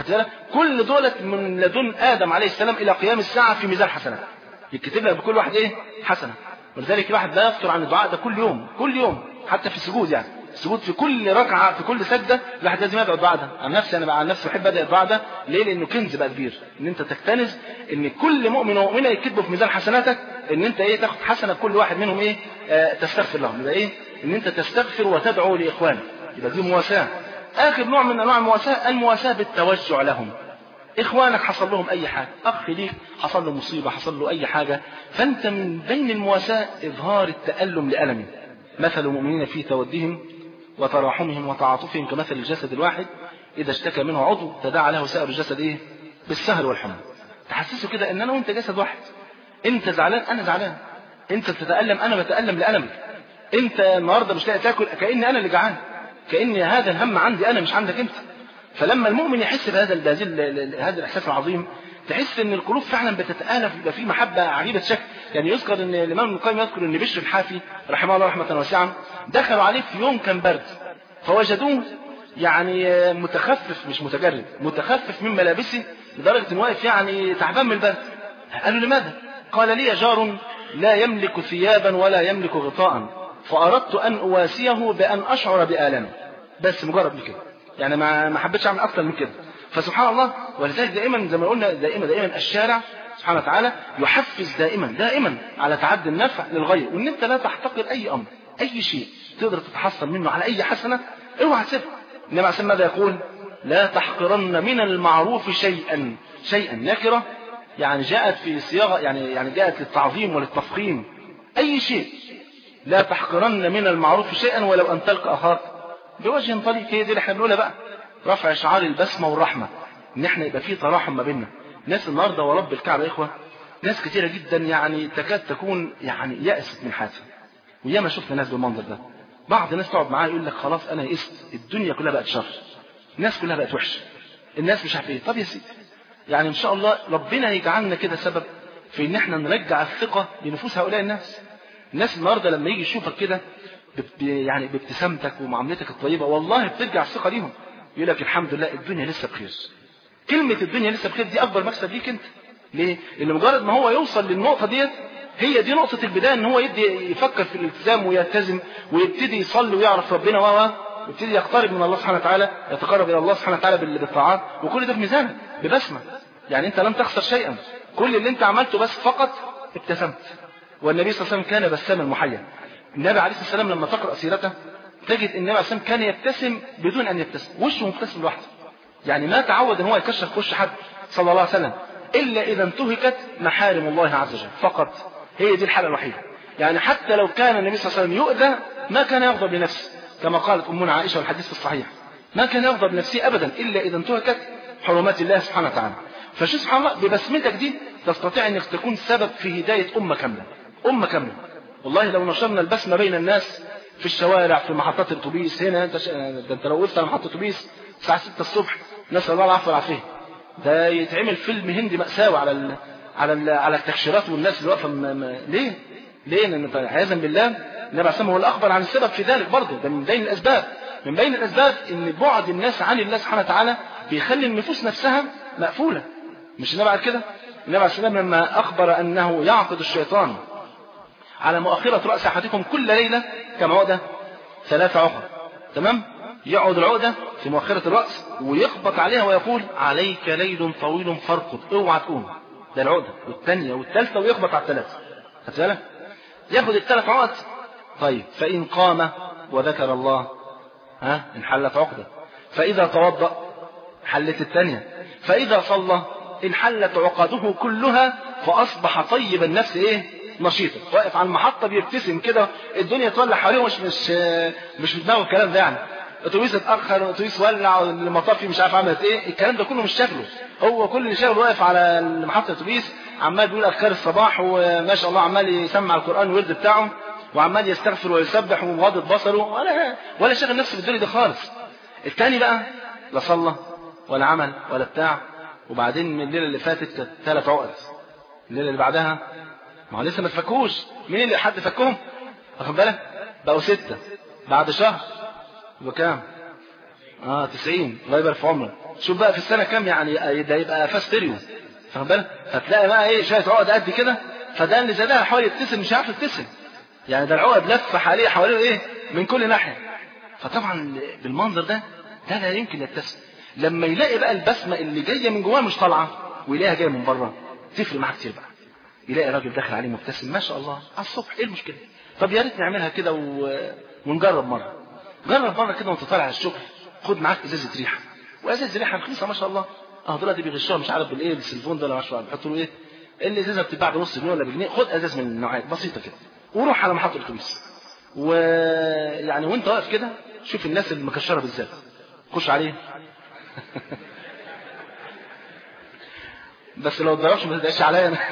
كل دولة من لدن آدم عليه السلام إلى قيام الساعة في ميزان حسنات يكتب لك بكل واحد إيه حسنة ولذلك الواحد لا يفطر عن الدعاء ده كل يوم كل يوم حتى في السجود يعني السجود في كل ركعة في كل سجدة الواحد لازم يدعو الدعاء ده عن نفسي أنا بقى عن نفسي بحب أدعي الدعاء ده ليه لأنه كنز بقى كبير إن أنت تكتنز إن كل مؤمن ومؤمنة يكتبوا في ميزان حسناتك إن أنت إيه تاخد حسنة كل واحد منهم إيه آه تستغفر لهم يبقى إيه إن أنت تستغفر وتدعو لإخوانك يبقى دي مواساة آخر نوع من أنواع المواساة المواساة بالتوجع لهم إخوانك حصل لهم أي حاجة أخ ليك حصل له مصيبة حصل له أي حاجة فأنت من بين المواساة إظهار التألم لألمه مثل المؤمنين في تودهم وتراحمهم وتعاطفهم كمثل الجسد الواحد إذا اشتكى منه عضو تداعى له سائر الجسد إيه بالسهر والحمى تحسسه كده إن أنا وأنت جسد واحد أنت زعلان أنا زعلان أنت بتتألم أنا بتألم لألمك أنت النهاردة مش لاقي تاكل كأني أنا اللي جعان كأن هذا الهم عندي أنا مش عندك أنت فلما المؤمن يحس بهذا هذا الإحساس العظيم تحس ان القلوب فعلا بتتآلف يبقى في محبة عجيبة الشكل يعني يذكر ان الامام ابن القيم يذكر ان بشر الحافي رحمه الله رحمة واسعة دخلوا عليه في يوم كان برد فوجدوه يعني متخفف مش متجرد متخفف من ملابسه لدرجة انه واقف يعني تعبان من البرد قالوا لماذا قال لي جار لا يملك ثيابا ولا يملك غطاء فأردت أن أواسيه بأن أشعر بآلامه بس مجرد كده يعني ما ما حبيتش اعمل اكتر من كده فسبحان الله ولذلك دائما زي ما قلنا دائما دائما الشارع سبحانه وتعالى يحفز دائما دائما على تعدي النفع للغير وان انت لا تحتقر اي امر اي شيء تقدر تتحصل منه على اي حسنه اوعى تسيبها انما عشان ماذا يقول لا تحقرن من المعروف شيئا شيئا نكره يعني جاءت في صياغه يعني يعني جاءت للتعظيم وللتفخيم اي شيء لا تحقرن من المعروف شيئا ولو ان تلقى اخاك بوجه طليق هي دي اللي احنا بنقولها بقى رفع شعار البسمة والرحمة ان احنا يبقى في تراحم ما بيننا ناس النهارده ورب الكعبة يا اخوة ناس كتيرة جدا يعني تكاد تكون يعني يأست من حياتها وياما شفنا ناس بالمنظر ده بعض الناس تقعد معاه يقول لك خلاص انا يئست الدنيا كلها بقت شر الناس كلها بقت وحشه الناس مش عارف ايه طب يا سيدي يعني ان شاء الله ربنا يجعلنا كده سبب في ان احنا نرجع الثقه لنفوس هؤلاء الناس الناس النهارده لما يجي يشوفك كده يعني بابتسامتك ومعاملتك الطيبة والله بترجع الثقة ليهم يقول لك الحمد لله الدنيا لسه بخير كلمة الدنيا لسه بخير دي أكبر مكسب ليك أنت ليه؟ لأن مجرد ما هو يوصل للنقطة ديت هي دي نقطة البداية ان هو يبدي يفكر في الالتزام ويلتزم ويبتدي يصلي ويعرف ربنا و ويبتدي يقترب من الله سبحانه وتعالى يتقرب الى الله سبحانه وتعالى بالطاعات وكل ده في ميزانك ببسمة يعني انت لم تخسر شيئا كل اللي انت عملته بس فقط ابتسمت والنبي صلى الله عليه وسلم كان بساما محيا النبي عليه الصلاه والسلام لما تقرا سيرته تجد ان النبي عليه الصلاه والسلام كان يبتسم بدون ان يبتسم وشه مبتسم لوحده يعني ما تعود ان هو يكشف في وش حد صلى الله عليه وسلم الا اذا انتهكت محارم الله عز وجل فقط هي دي الحاله الوحيده يعني حتى لو كان النبي صلى الله عليه وسلم يؤذى ما كان يغضب لنفسه كما قالت امنا عائشه والحديث في الصحيح ما كان يغضب لنفسه ابدا الا اذا انتهكت حرمات الله سبحانه وتعالى فشو سبحان الله ببسمتك دي تستطيع انك تكون سبب في هدايه امه كامله امه كامله والله لو نشرنا البسمه بين الناس في الشوارع في محطات الاتوبيس هنا انت ش... ده انت لو وقفت على محطه اتوبيس الساعه 6 الصبح نسال الله العفو والعافيه ده يتعمل فيلم هندي مأساوي على ال... على ال... على التكشيرات والناس اللي واقفه م... م... ليه؟ ليه؟ لان عياذا بالله النبي عليه الصلاه هو الاخبر عن السبب في ذلك برضه ده من بين الاسباب من بين الاسباب ان بعد الناس عن الله سبحانه وتعالى بيخلي النفوس نفسها مقفوله مش النبي على كده؟ النبي عليه الصلاه لما اخبر انه يعقد الشيطان على مؤخرة رأس أحدكم كل ليلة كم عقدة ثلاث عقد تمام يقعد العقدة في مؤخرة الرأس ويخبط عليها ويقول عليك ليل طويل فارقد اوعى تقوم ده العقدة والثانية والثالثة ويخبط على الثلاثة خدت بالك ياخد الثلاث عقد طيب فإن قام وذكر الله ها انحلت عقدة فإذا توضأ حلت الثانية فإذا صلى انحلت عقده كلها فأصبح طيب النفس إيه نشيطة واقف على المحطة بيبتسم كده الدنيا تولع حواليه مش مش مش في دماغه الكلام ده يعني اتوبيس اتاخر اتوبيس ولع المطافي مش عارف عملت ايه الكلام ده كله مش شغله هو كل اللي شغله واقف على محطة الاتوبيس عمال بيقول اذكار الصباح وما شاء الله عمال يسمع القران الورد بتاعه وعمال يستغفر ويسبح ومغضض بصره ولا ولا شاغل نفسه بالدنيا دي خالص التاني بقى لا صلى ولا عمل ولا بتاع وبعدين من الليله اللي فاتت كانت ثلاث عقد الليله اللي بعدها ما هو لسه ما تفكوش مين اللي حد فكهم واخد بالك بقوا ستة بعد شهر يبقى كام اه 90 الله يبارك في عمرك شوف بقى في السنة كام يعني ده يبقى فاستيريو واخد بالك هتلاقي بقى ايه شوية عقد قد كده فده اللي زادها حاول يبتسم مش عارف يبتسم يعني ده العقد لف حواليه حواليه ايه من كل ناحية فطبعا بالمنظر ده ده لا يمكن يبتسم لما يلاقي بقى البسمة اللي جاية من جواه مش طالعة ويلاقيها جاية من بره تفرق معاه كتير بقى يلاقي راجل داخل عليه مبتسم ما شاء الله على الصبح ايه المشكله طب يا ريت نعملها كده و... ونجرب مره جرب مره كده وانت طالع على الشغل خد معاك ازازه ريحه وازازه ريحه رخيصه ما شاء الله اه دلوقتي بيغشوها مش عارف بالايه بالسلفون ده ولا مش عارف بيحطوا له ايه الازازه بتتباع بنص جنيه ولا بجنيه خد ازاز من النوعيات بسيطه كده وروح على محطه الاتوبيس ويعني وانت واقف كده شوف الناس اللي مكشره بالذات خش عليه بس لو اتضربش ما تدعيش عليا انا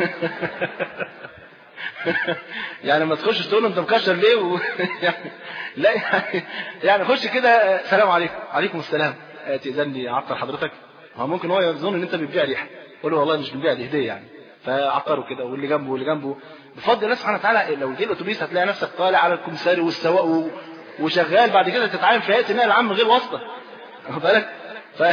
يعني ما تخش تقول له انت مكشر ليه و... يعني لا يعني, يعني خش كده سلام عليكم عليكم السلام تأذن لي اعطر حضرتك هو ممكن هو يظن ان انت بتبيع ريحه قول له والله مش بنبيع دي هديه يعني فعطره كده واللي جنبه واللي جنبه بفضل الله سبحانه وتعالى لو جه الاتوبيس هتلاقي نفسك طالع على الكمساري والسواق و... وشغال بعد كده تتعامل في هيئه النقل العام من غير واسطه واخد بالك ف...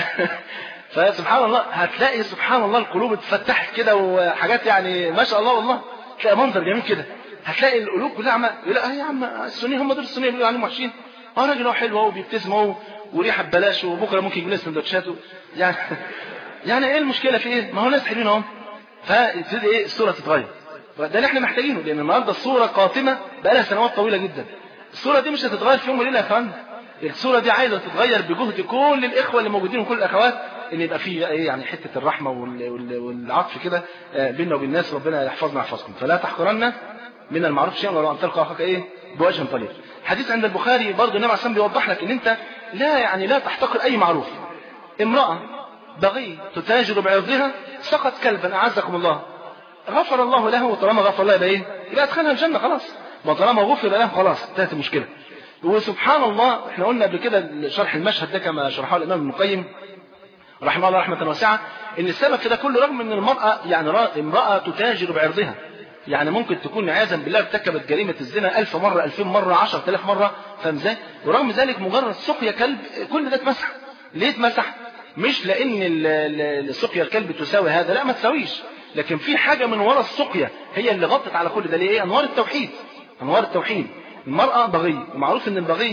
فسبحان الله هتلاقي سبحان الله القلوب اتفتحت كده وحاجات يعني ما شاء الله والله تلاقي منظر جميل كده هتلاقي القلوب كلها عمال يقول اه يا عم السنيه هم دول السنيه بيقولوا عليهم وحشين اه راجل هو حلو اهو وبيبتسم اهو وريحه ببلاش وبكره ممكن يجيب لنا سندوتشات يعني يعني ايه المشكله في ايه؟ ما هو ناس حلوين اهو فتبتدي ايه الصوره تتغير ده اللي احنا محتاجينه لان النهارده الصوره قاتمه بقى لها سنوات طويله جدا الصوره دي مش هتتغير في يوم وليله يا اخوان الصوره دي عايزه تتغير بجهد كل الاخوه اللي موجودين وكل الاخوات ان يبقى في ايه يعني حته الرحمه والعطف كده بيننا وبين الناس ربنا يحفظنا ويحفظكم فلا تحقرن من المعروف شيئا ولو ان تلقى اخاك ايه بوجه طليق حديث عند البخاري برضه النبي عليه الصلاه بيوضح لك ان انت لا يعني لا تحتقر اي معروف امراه بغي تتاجر بعرضها سقط كلبا اعزكم الله غفر الله له وطالما غفر الله يبقى ايه؟ يبقى ادخلها الجنه خلاص وطالما غفر له خلاص انتهت المشكله وسبحان الله احنا قلنا قبل كده شرح المشهد ده كما شرحه الامام ابن القيم رحمه الله رحمه واسعه ان السبب في ده كله رغم ان المراه يعني امراه تتاجر بعرضها يعني ممكن تكون عياذا بالله ارتكبت جريمه الزنا ألف مره ألفين مره عشرة آلاف مره فاهم ازاي؟ ورغم ذلك مجرد سقيا كلب كل ده اتمسح ليه اتمسح؟ مش لان السقيا الكلب تساوي هذا لا ما تساويش لكن في حاجه من وراء السقيا هي اللي غطت على كل ده ليه؟ ايه؟ انوار التوحيد انوار التوحيد المراه بغي ومعروف ان البغي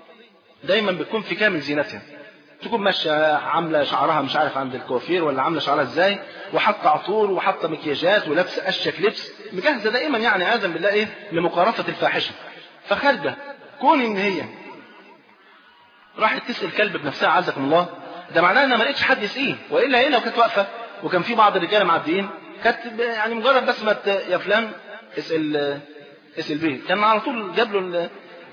دايما بتكون في كامل زينتها تكون ماشيه عامله شعرها مش عارف عند الكوافير ولا عامله شعرها ازاي وحاطه عطور وحاطه مكياجات ولابسه اشيك لبس مجهزه دائما يعني عياذا بالله ايه لمقارفه الفاحشه فخارجه كون ان هي راحت تسقي الكلب بنفسها عزكم الله ده معناه انها ما لقيتش حد يسقيه والا هي لو كانت واقفه وكان في بعض الرجاله معديين كانت ب- يعني مجرد بس ما ت- يا فلان اسال اسال بيه كان على طول جاب له ال-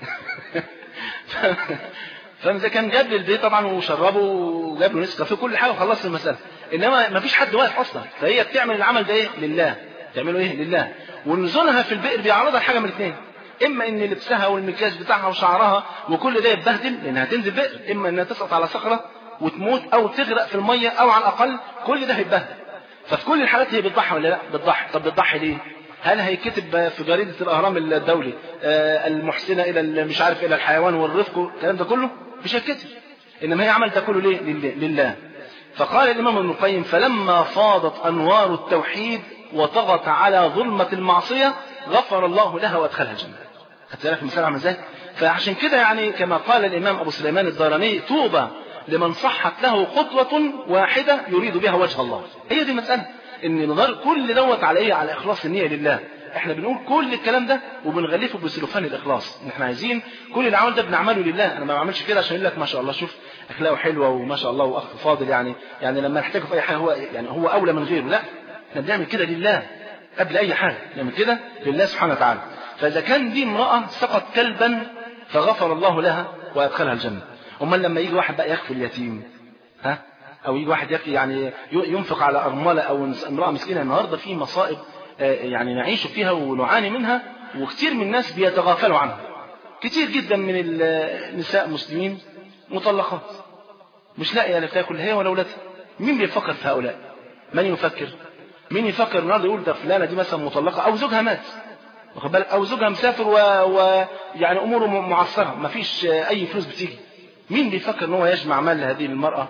فاذا كان جاب لي البيت طبعا وشربه وجاب له نسكافيه كل حاجه وخلصت المساله انما ما فيش حد واقف اصلا فهي بتعمل العمل ده ايه لله تعمله ايه لله ونزولها في البئر بيعرضها لحاجه من الاثنين اما ان لبسها والمكياج بتاعها وشعرها وكل ده يتبهدل لانها تنزل بئر اما انها تسقط على صخره وتموت او تغرق في الميه او على الاقل كل ده هيتبهدل ففي كل الحالات هي بتضحي ولا لا بتضحي طب بتضحي ليه هل هيكتب في جريدة الأهرام الدولي آه، المحسنة إلى ال- مش عارف إلى الحيوان والرفق الكلام ده كله مش هيتكتب إنما هي عمل ده كله ليه لله, لله. فقال الإمام ابن القيم فلما فاضت أنوار التوحيد وطغت على ظلمة المعصية غفر الله لها وادخلها الجنة خدت بالك المثال عامل ازاي؟ فعشان كده يعني كما قال الإمام أبو سليمان الدارمي طوبى لمن صحت له خطوة واحدة يريد بها وجه الله هي دي المسألة ان نظر كل دوت على ايه على اخلاص النية لله احنا بنقول كل الكلام ده وبنغلفه بسلوفان الاخلاص ان احنا عايزين كل العمل ده بنعمله لله انا ما بعملش كده عشان يقول لك ما شاء الله شوف اخلاقه حلوه وما شاء الله واخ فاضل يعني يعني لما نحتاجه في اي حاجه هو يعني هو اولى من غيره لا احنا بنعمل كده لله قبل اي حاجه نعمل كده لله سبحانه وتعالى فاذا كان دي امراه سقط كلبا فغفر الله لها وادخلها الجنه امال لما يجي واحد بقى يكفي اليتيم ها او يجي واحد يكفي يعني ينفق على ارمله او امراه مسكينه النهارده في مصائب آه، يعني نعيش فيها ونعاني منها وكثير من الناس بيتغافلوا عنها كتير جدا من النساء مسلمين مطلقات مش لاقيه لا تاكل هي ولا اولادها مين بيفكر في هؤلاء من يفكر مين يفكر النهارده يقول ده فلانه دي مثلا مطلقه او زوجها مات واخد بالك او زوجها مسافر و... و... يعني اموره م- معصره ما فيش اي فلوس بتيجي مين بيفكر ان هو يجمع مال لهذه المراه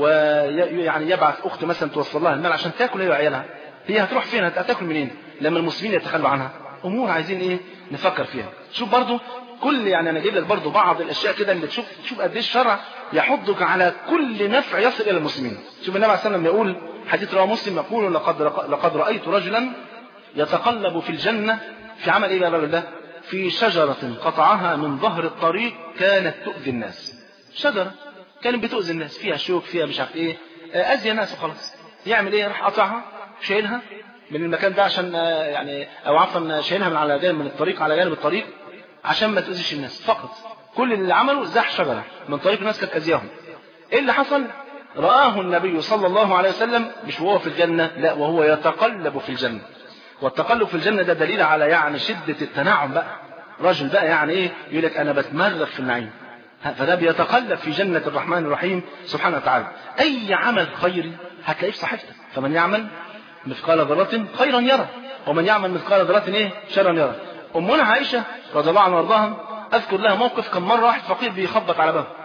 ويعني يبعث اخت مثلا توصل لها المال عشان تاكل هي وعيالها هي هتروح فين هتاكل منين لما المسلمين يتخلوا عنها امور عايزين ايه نفكر فيها شوف برضو كل يعني انا جايب لك برضو بعض الاشياء كده اللي تشوف تشوف قد ايه الشرع يحضك على كل نفع يصل الى المسلمين شوف النبي عليه الصلاه والسلام يقول حديث رواه مسلم يقول لقد لقد رايت رجلا يتقلب في الجنه في عمل ايه بقى الرجل ده في شجره قطعها من ظهر الطريق كانت تؤذي الناس شجره كانت بتؤذي الناس فيها شوك فيها مش عارف ايه آه، اذي ناس وخلاص يعمل ايه راح قطعها شايلها من المكان ده عشان آه، يعني او عفوا شايلها من على جانب من الطريق على جانب الطريق عشان ما تؤذيش الناس فقط كل اللي عمله زح شجره من طريق الناس كانت اذياهم ايه اللي حصل رآه النبي صلى الله عليه وسلم مش وهو في الجنة لا وهو يتقلب في الجنة والتقلب في الجنة ده دليل على يعني شدة التنعم بقى رجل بقى يعني ايه يقول لك انا بتمرغ في النعيم فده بيتقلب في جنة الرحمن الرحيم سبحانه وتعالى أي عمل خيري هتلاقيه في صحيفتك فمن يعمل مثقال ذرة خيرا يرى ومن يعمل مثقال ذرة ايه شرا يرى أمنا عائشة رضي الله عنها وارضاها أذكر لها موقف كان مرة واحد فقير بيخبط على بابها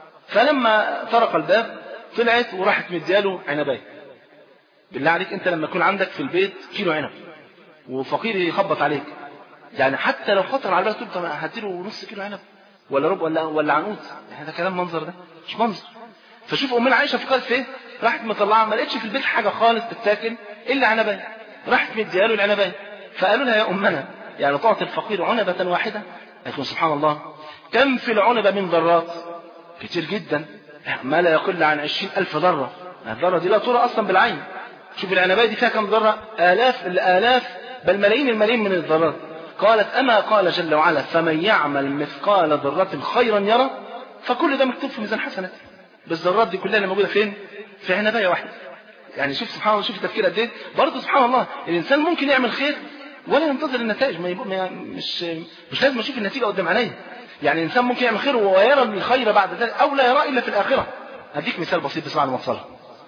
فلما طرق الباب طلعت وراحت مدياله عنبايه بالله عليك انت لما يكون عندك في البيت كيلو عنب وفقير يخبط عليك يعني حتى لو خطر على بالك تقول طب هديله نص كيلو عنب ولا ربع ولا ولا عنقود هذا كلام منظر ده مش منظر فشوف امنا عائشه فكرت في ايه راحت مطلعه ما لقيتش في البيت حاجه خالص تتاكل الا عنبايه راحت مديها له العنبايه فقالوا لها يا امنا يعني تعطي الفقير عنبه واحده قالت له سبحان الله كم في العنبه من ذرات كتير جدا ما لا يقل عن عشرين ألف ذرة الذرة دي لا ترى أصلا بالعين شوف العنباية دي فيها كم ذرة آلاف الآلاف بل ملايين الملايين من الذرات قالت أما قال جل وعلا فمن يعمل مثقال ذرة خيرا يرى فكل ده مكتوب في ميزان حسناته بالذرات دي كلها اللي موجودة فين في عنباية واحدة يعني شوف سبحان الله شوف التفكير قد ايه برضه سبحان الله الانسان ممكن يعمل خير ولا ينتظر النتائج ما يبقى ما مش مش لازم اشوف النتيجه قدام عينيا يعني الانسان ممكن يعمل خير ويرى الخير بعد ذلك او لا يرى الا في الاخره هديك مثال بسيط بس بعد ما اوصلها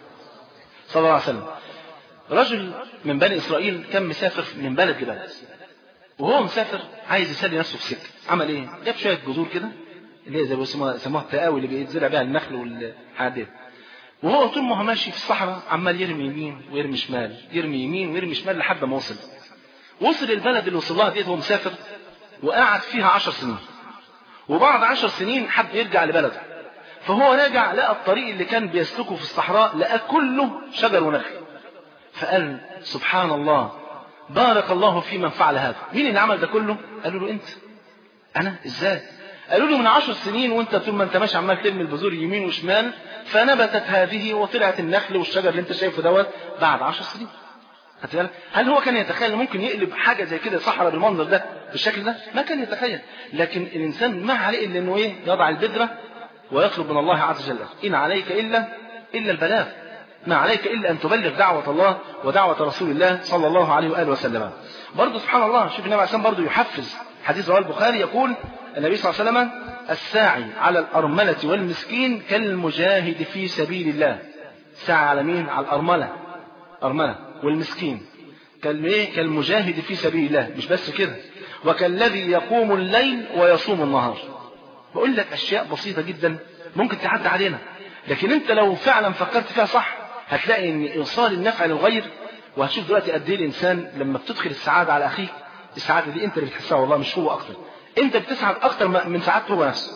صلى الله عليه وسلم رجل من بني اسرائيل كان مسافر من بلد لبلد وهو مسافر عايز يسلي نفسه في سكه عمل ايه جاب شويه جذور كده اللي هي زي ما بيسموها يسموها التقاوي اللي بيتزرع بيها النخل والحاجات دي وهو طول ما هو ماشي في الصحراء عمال يرمي يمين ويرمي شمال يرمي يمين ويرمي شمال لحد ما وصل وصل البلد اللي وصل لها ديت وهو مسافر وقعد فيها عشر سنين وبعد عشر سنين حب يرجع لبلده فهو راجع لقى الطريق اللي كان بيسلكه في الصحراء لقى كله شجر ونخل فقال سبحان الله بارك الله في من فعل هذا مين اللي عمل ده كله قالوا له انت انا ازاي قالوا له من عشر سنين وانت طول ما انت ماشي عمال ترمي البذور يمين وشمال فنبتت هذه وطلعت النخل والشجر اللي انت شايفه دوت بعد عشر سنين خدت بالك؟ هل هو كان يتخيل إن ممكن يقلب حاجه زي كده صحراء بالمنظر ده بالشكل ده؟ ما كان يتخيل، لكن الانسان ما عليه الا انه ايه؟ يضع البذره ويطلب من الله عز وجل، ان عليك الا الا البلاغ. ما عليك الا ان تبلغ دعوه الله ودعوه رسول الله صلى الله عليه واله وسلم. برضه سبحان الله شوف النبي عليه الصلاه برضه يحفز حديث رواه البخاري يقول النبي صلى الله عليه وسلم الساعي على الارمله والمسكين كالمجاهد في سبيل الله. ساعي على مين؟ على الارمله. ارمله والمسكين كالايه كالمجاهد في سبيل الله مش بس كده وكالذي يقوم الليل ويصوم النهار بقول لك اشياء بسيطه جدا ممكن تعدي علينا لكن انت لو فعلا فكرت فيها صح هتلاقي ان ايصال النفع للغير وهتشوف دلوقتي قد ايه الانسان لما بتدخل السعاده على اخيك السعاده دي انت اللي بتحسها والله مش هو اكتر انت بتسعد اكتر من سعادته هو نفسه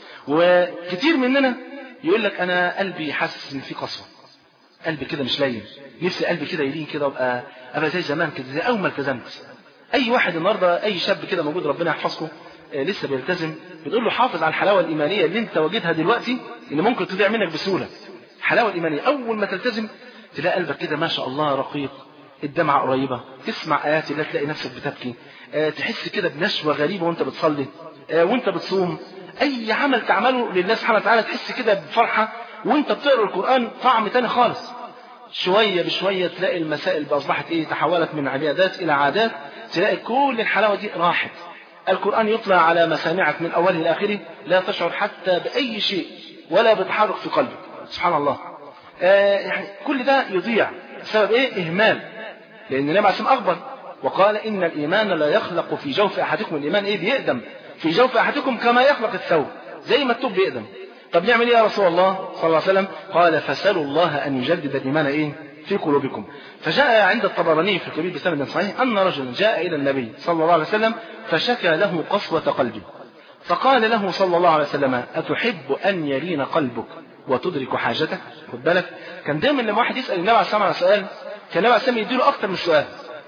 وكتير مننا يقول لك انا قلبي حاسس ان في قسوه قلبي كده مش لين نفسي قلبي كده يلين كده وابقى ابقى زي زمان كده زي اول ما التزمت اي واحد النهارده اي شاب كده موجود ربنا يحفظكم آه، لسه بيلتزم بتقول له حافظ على الحلاوه الايمانيه اللي انت واجدها دلوقتي اللي ممكن تضيع منك بسهوله الحلاوه الايمانيه اول ما تلتزم تلاقي قلبك كده ما شاء الله رقيق الدمعة قريبة تسمع آيات الله تلاقي نفسك بتبكي آه، تحس كده بنشوة غريبة وانت بتصلي آه، وانت بتصوم أي عمل تعمله لله سبحانه وتعالى تحس كده بفرحة وانت بتقرأ القرآن طعم تاني خالص شوية بشوية تلاقي المسائل أصبحت إيه تحولت من عبادات إلى عادات تلاقي كل الحلاوة دي راحت القرآن يطلع على مسامعك من أوله إلى آخره لا تشعر حتى بأي شيء ولا بتحرك في قلبك سبحان الله آه يعني كل ده يضيع بسبب إيه إهمال لأن النبي عليه الصلاة والسلام أخبر وقال إن الإيمان لا يخلق في جوف أحدكم الإيمان إيه بيقدم في جوف أحدكم كما يخلق الثوب زي ما الثوب بيقدم طب نعمل ايه يا رسول الله صلى الله عليه وسلم قال فسألوا الله أن يجدد الإيمان إيه في قلوبكم فجاء عند الطبراني في الكبير بسند صحيح أن رجلا جاء إلى النبي صلى الله عليه وسلم فشكى له قسوة قلبه فقال له صلى الله عليه وسلم أتحب أن يلين قلبك وتدرك حاجتك خد بالك كان دايما لما واحد يسأل النبي عليه الصلاة والسلام على سؤال كان النبي عليه الصلاة والسلام يديله أكتر من سؤال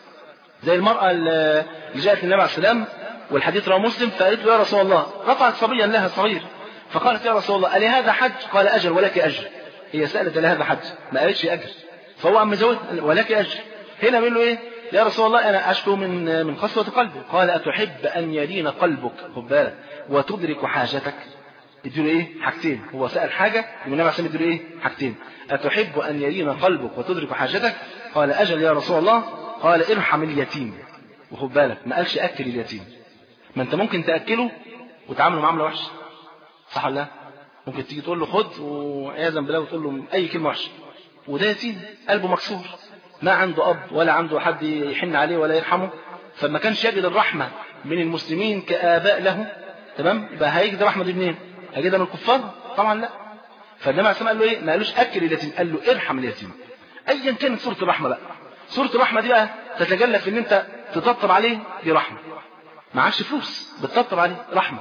زي المرأة اللي جاءت للنبي عليه السلام والحديث رواه مسلم فقالت له يا رسول الله رفعت صبيا لها صغير فقالت يا رسول الله ألي هذا حج قال أجل ولك أجر هي سألت ألي هذا حج ما قالتش أجر فهو عم زود ولك أجر هنا بيقول له إيه يا رسول الله أنا أشكو من من قسوة قلبي قال أتحب أن يلين قلبك خد بالك وتدرك حاجتك يديله إيه حاجتين هو سأل حاجة النبي عليه الصلاة يديله إيه حاجتين أتحب أن يلين قلبك وتدرك حاجتك قال أجل يا رسول الله قال ارحم اليتيم وخد بالك ما قالش أكل اليتيم ما أنت ممكن تأكله وتعامله معاملة وحشة صح ولا لا؟ ممكن تيجي تقول له خد وعياذا بالله وتقول له اي كلمه وحشه وده يتيم قلبه مكسور ما عنده اب ولا عنده حد يحن عليه ولا يرحمه فما كانش يجد الرحمه من المسلمين كاباء له تمام يبقى هيجد الرحمه دي منين؟ هيجدها من الكفار؟ طبعا لا فالنبي عليه الصلاه قال له ايه؟ ما قالوش اكل اليتيم قال له ارحم اليتيم ايا كانت سوره الرحمه بقى سوره الرحمه دي بقى تتجلى في ان انت تطبطب عليه دي رحمه معكش فلوس بتطبطب عليه رحمه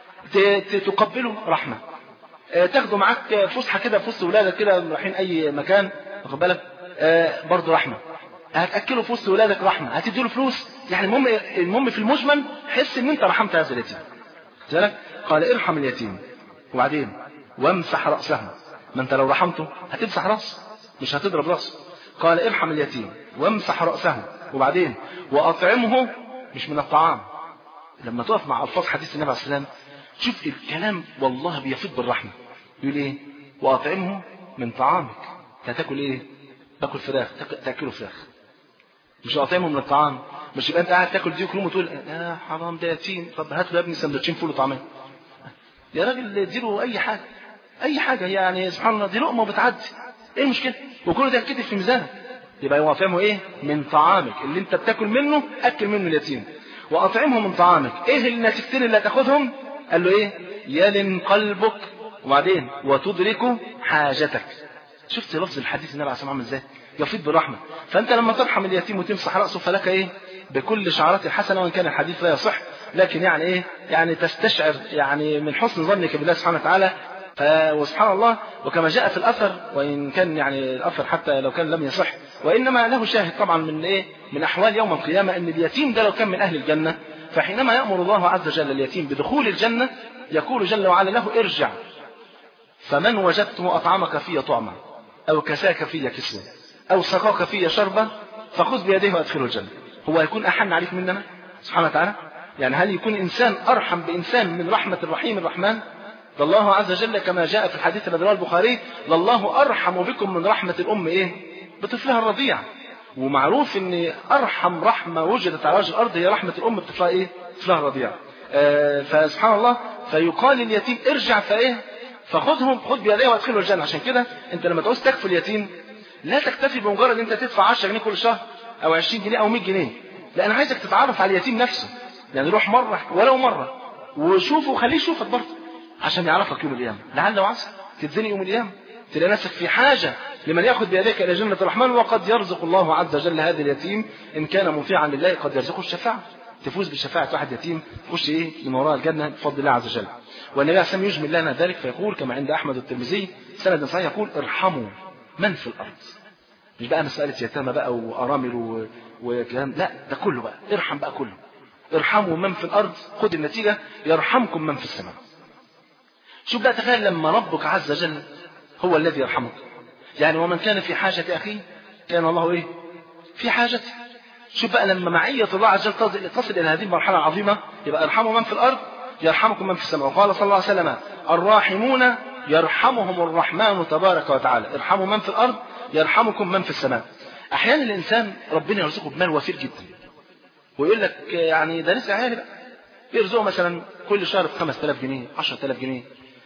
تقبله رحمة تاخده معاك فسحة كده في وسط ولادك كده رايحين أي مكان واخد بالك برضه رحمة هتأكله في وسط ولادك رحمة هتديله فلوس يعني المهم المهم في المجمل حس إن أنت رحمت هذا اليتيم بالك قال ارحم اليتيم وبعدين وامسح رأسه ما أنت لو رحمته هتمسح رأسه مش هتضرب رأسه قال ارحم اليتيم وامسح رأسه وبعدين وأطعمه مش من الطعام لما تقف مع ألفاظ حديث النبي عليه الصلاة والسلام شوف الكلام والله بيفيض بالرحمة يقول ايه وأطعمه من طعامك هتاكل ايه تاكل فراخ تاكله فراخ مش أطعمه من الطعام مش يبقى انت قاعد تاكل ديك روم وتقول يا حرام ده يتيم طب هات له يا ابني سندوتشين فول وطعميه يا راجل اديله اي حاجه اي حاجه يعني سبحان الله دي لقمه وبتعدي ايه المشكله وكل ده يتكتب في ميزانك يبقى هو فاهمه ايه من طعامك اللي انت بتاكل منه اكل منه اليتيم واطعمه من طعامك ايه النتيجتين اللي هتاخدهم قال له ايه يلن قلبك وبعدين وتدرك حاجتك شفت لفظ الحديث النبي عليه الصلاه والسلام ازاي يفيض بالرحمه فانت لما ترحم اليتيم وتمسح راسه فلك ايه بكل شعارات الحسنه وان كان الحديث لا يصح لكن يعني ايه يعني تستشعر يعني من حسن ظنك بالله سبحانه وتعالى وسبحان الله وكما جاء في الاثر وان كان يعني الاثر حتى لو كان لم يصح وانما له شاهد طبعا من ايه من احوال يوم القيامه ان اليتيم ده لو كان من اهل الجنه فحينما يأمر الله عز وجل اليتيم بدخول الجنة يقول جل وعلا له ارجع فمن وجدته أطعمك في طعما أو كساك في كسوة أو سقاك في شربا فخذ بيديه وأدخله الجنة هو يكون أحن عليك مننا سبحانه وتعالى يعني هل يكون إنسان أرحم بإنسان من رحمة الرحيم الرحمن ده الله عز وجل كما جاء في الحديث الذي رواه البخاري لله أرحم بكم من رحمة الأم إيه بطفلها الرضيع ومعروف ان ارحم رحمه وجدت على وجه الارض هي رحمه الام بطفلها ايه طفلها الرضيع آه فسبحان الله فيقال لليتيم ارجع فايه فخذهم خذ بيديه وادخله الجنه عشان كده انت لما تعوز تكفي اليتيم لا تكتفي بمجرد انت تدفع 10 جنيه كل شهر او 20 جنيه او 100 جنيه لا انا عايزك تتعرف على اليتيم نفسه يعني روح مره ولو مره وشوفه وخليه يشوفك برضه عشان يعرفك يوم القيامه لعل وعسى تتزني يوم القيامه تلاقي نفسك في حاجه لمن ياخذ بيديك الى جنه الرحمن وقد يرزق الله عز وجل هذا اليتيم ان كان مطيعا لله قد يرزقه الشفاعه تفوز بشفاعه واحد يتيم تخش ايه من وراء الجنه بفضل الله عز وجل والنبي عليه الصلاه والسلام يجمل لنا ذلك فيقول كما عند احمد الترمذي سند صحيح يقول ارحموا من في الارض مش بقى مساله يتامى بقى وارامل و... وكلام لا ده كله بقى ارحم بقى كله ارحموا من في الارض خد النتيجه يرحمكم من في السماء شوف بقى تخيل لما ربك عز وجل هو الذي يرحمك يعني ومن كان في حاجة أخيه كان الله إيه في حاجته شوف بقى لما معية الله عز وجل تصل إلى هذه المرحلة العظيمة يبقى ارحموا من في الأرض يرحمكم من في السماء وقال صلى الله عليه وسلم الراحمون يرحمهم الرحمن تبارك وتعالى ارحموا من في الأرض يرحمكم من في السماء أحيانا الإنسان ربنا يرزقه بمال وفير جدا ويقول لك يعني ده لسه عيالي بقى يرزقه مثلا كل شهر ب 5000 جنيه 10000 جنيه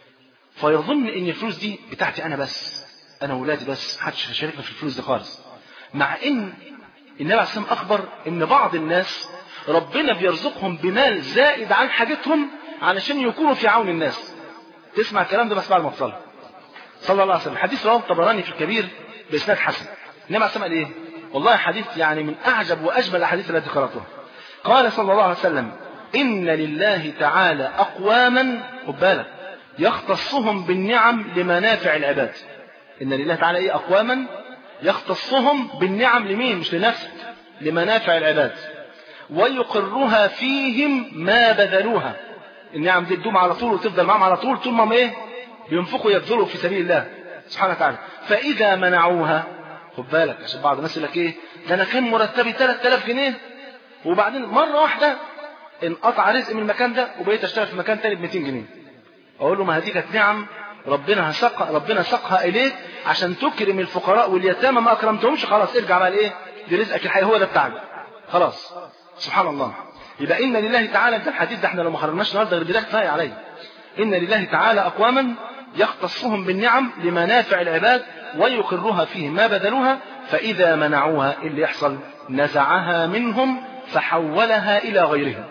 فيظن ان الفلوس دي بتاعتي انا بس انا وولادي بس محدش هيشاركنا في الفلوس دي خالص مع ان النبي عليه الصلاه اخبر ان بعض الناس ربنا بيرزقهم بمال زائد عن حاجتهم علشان يكونوا في عون الناس تسمع الكلام ده بس بعد ما تصلي صلى الله عليه وسلم حديث رواه الطبراني في الكبير باسناد حسن النبي عليه الصلاه قال ايه والله حديث يعني من اعجب واجمل الاحاديث التي قراتها قال صلى الله عليه وسلم ان لله تعالى اقواما خد بالك يختصهم بالنعم لمنافع العباد إن لله تعالى إيه أقواما يختصهم بالنعم لمين مش لنفسه لمنافع العباد ويقرها فيهم ما بذلوها النعم دي تدوم على طول وتفضل معهم على طول طول ما ايه بينفقوا يبذلوا في سبيل الله سبحانه وتعالى فإذا منعوها خد بالك عشان بعض الناس يقول لك ايه ده انا كان مرتبي 3000 جنيه وبعدين مرة واحدة انقطع رزق من المكان ده وبقيت اشتغل في مكان تاني ب 200 جنيه اقول له ما هذه كانت نعم ربنا سق ربنا سقها اليك عشان تكرم الفقراء واليتامى ما اكرمتهمش خلاص ارجع بقى لايه لرزقك الحقيقي هو ده بتاعك خلاص سبحان الله يبقى ان لله تعالى ده الحديث ده احنا لو ما خرجناش النهارده غير بده كفايه عليه ان لله تعالى اقواما يختصهم بالنعم لمنافع العباد ويقرها فيهم ما بذلوها فاذا منعوها اللي يحصل نزعها منهم فحولها الى غيرهم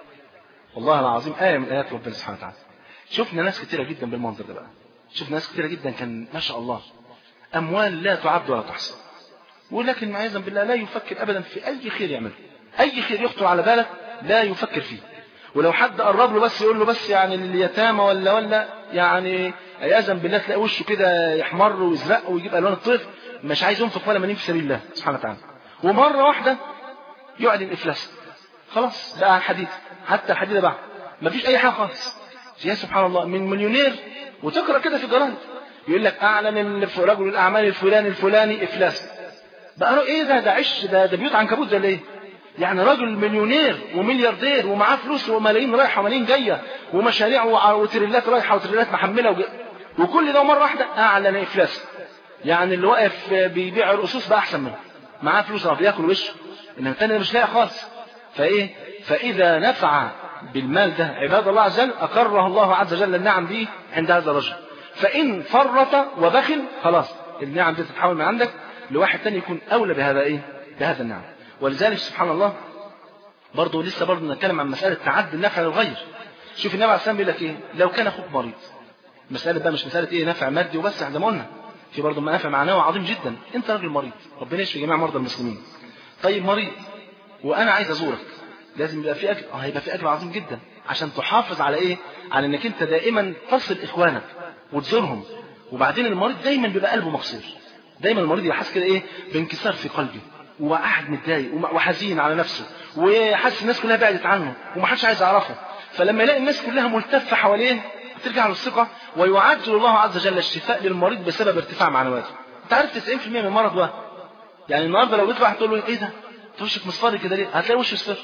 والله العظيم ايه من ايات ربنا سبحانه وتعالى شفنا ناس كتيرة جدا بالمنظر ده بقى شفنا ناس كتيرة جدا كان ما شاء الله أموال لا تعد ولا تحصى ولكن معيذا بالله لا يفكر أبدا في أي خير يعمله أي خير يخطر على بالك لا يفكر فيه ولو حد قرب له بس يقول له بس يعني اليتامى ولا ولا يعني عياذا بالله تلاقي وشه كده يحمر ويزرق ويجيب الوان الطيف مش عايز ينفق ولا منين في سبيل الله سبحانه وتعالى ومره واحده يعلن افلاس خلاص بقى حديد حتى الحديد باع مفيش اي حاجه خالص يا سبحان الله من مليونير وتقرا كده في الجرايد يقول لك اعلن رجل الاعمال الفلاني الفلاني افلاس بقى ايه ده ده عش ده ده بيوت عنكبوت ده ليه يعني راجل مليونير وملياردير ومعاه فلوس وملايين رايحه وملايين جايه ومشاريع وتريلات رايحه وتريلات محمله وج... وكل ده مره واحده اعلن افلاس يعني اللي واقف بيبيع الرصوص بقى احسن منه معاه فلوس راح بياكل وشه انما الثاني مش لاقي خالص فايه فاذا نفع بالمال ده عباد الله عز وجل أقره الله عز وجل النعم دي عند هذا الرجل فإن فرط وبخل خلاص النعم دي تتحول من عندك لواحد تاني يكون أولى بهذا إيه بهذا النعم ولذلك سبحان الله برضه لسه برضه نتكلم عن مسألة تعدي النفع للغير شوف النبي عليه السلام بيقول لك إيه لو كان أخوك مريض مسألة بقى مش مسألة إيه نفع مادي وبس احنا ما قلنا في برضه منافع معنوي عظيم جدا أنت راجل مريض ربنا يشفي جميع مرضى المسلمين طيب مريض وأنا عايز أزورك لازم يبقى في اجر اه هيبقى في اجر عظيم جدا عشان تحافظ على ايه على انك انت دائما تصل اخوانك وتزورهم وبعدين المريض دايما بيبقى قلبه مكسور دايما المريض يبقى حاسس كده ايه بانكسار في قلبه وقاعد متضايق وحزين على نفسه وحاسس الناس كلها بعدت عنه ومحدش عايز يعرفه فلما يلاقي الناس كلها ملتفه حواليه ترجع له الثقه ويعجل الله عز وجل الشفاء للمريض بسبب ارتفاع معنوياته انت عارف 90% من المرض وهم يعني النهارده لو جيت واحد تقول له ايه ده انت وشك مصفر كده ليه هتلاقي وشه صفر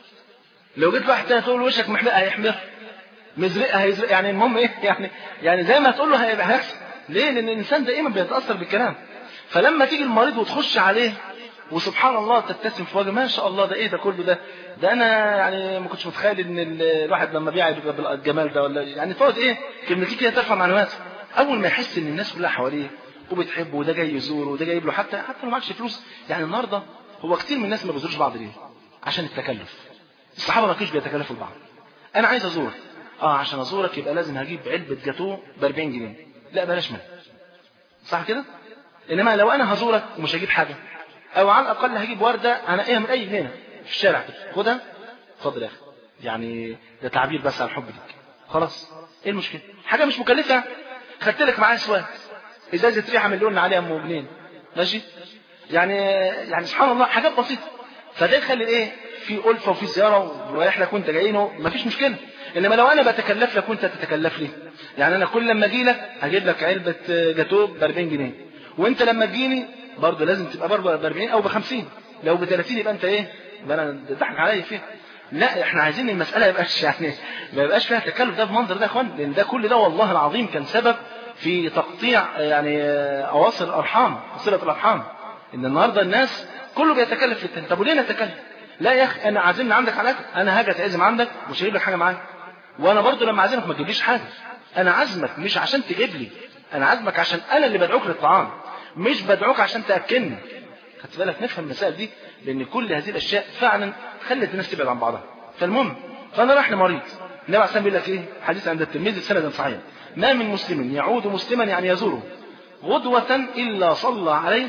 لو جيت واحد تاني تقول له وشك محمر هيحمر مزرق هيزرق يعني المهم ايه يعني يعني زي ما هتقول له هيبقى هيحصل ليه لان الانسان دائما بيتاثر بالكلام فلما تيجي المريض وتخش عليه وسبحان الله تبتسم في وجهه ما شاء الله ده ايه ده كله ده ده انا يعني ما كنتش متخيل ان الواحد لما بيعي بيبقى بالجمال ده ولا يعني تقعد ايه كلمتين كده ترفع معنوياته اول ما يحس ان الناس كلها حواليه وبتحبه وده جاي يزوره وده جايب له حتى حتى لو معكش فلوس يعني النهارده هو كتير من الناس ما بيزوروش بعض ليه؟ عشان التكلف الصحابه ما كانوش بيتكلفوا لبعض انا عايز ازورك اه عشان ازورك يبقى لازم هجيب علبه جاتوه ب 40 جنيه لا بلاش منها صح كده انما لو انا هزورك ومش هجيب حاجه او على الاقل هجيب ورده انا ايه من اي هنا في الشارع كده خدها اتفضل يا اخي يعني ده تعبير بس عن حب ليك خلاص ايه المشكله حاجه مش مكلفه خدت لك معايا سواك ازازه ريحه من اللي قلنا عليها ام وجنين ماشي يعني يعني سبحان الله حاجات بسيطه فده يخلي ايه في ألفة وفي زيارة ورايح لك وانت جايينه مفيش مشكلة انما لو انا بتكلف لك وانت تتكلف لي يعني انا كل لما اجي لك هجيب لك علبة جاتوه ب 40 جنيه وانت لما تجيني برضه لازم تبقى برضه ب 40 او ب 50 لو ب 30 يبقى انت ايه يبقى انا ضحك عليا فيها لا احنا عايزين المسألة يبقاش يعني ما يبقاش فيها تكلف ده بمنظر ده يا اخوان لان ده كل ده والله العظيم كان سبب في تقطيع يعني اواصر الارحام صلة الارحام ان النهارده الناس كله بيتكلف في التاني طب وليه نتكلف لا يا اخي انا عازمني عندك على اكل انا هاجي اتعزم عندك مش هجيب لك حاجه معايا وانا برضو لما اعزمك ما تجيبليش حاجه انا عازمك مش عشان تجيب لي انا عازمك عشان انا اللي بدعوك للطعام مش بدعوك عشان تاكلني خدت بالك نفهم المسائل دي لان كل هذه الاشياء فعلا خلت الناس تبعد عن بعضها فالمهم فانا رايح لمريض النبي عليه الصلاه بيقول لك ايه حديث عند الترمذي سند صحيح ما من مسلم يعود مسلما يعني يزوره غدوة إلا صلى عليه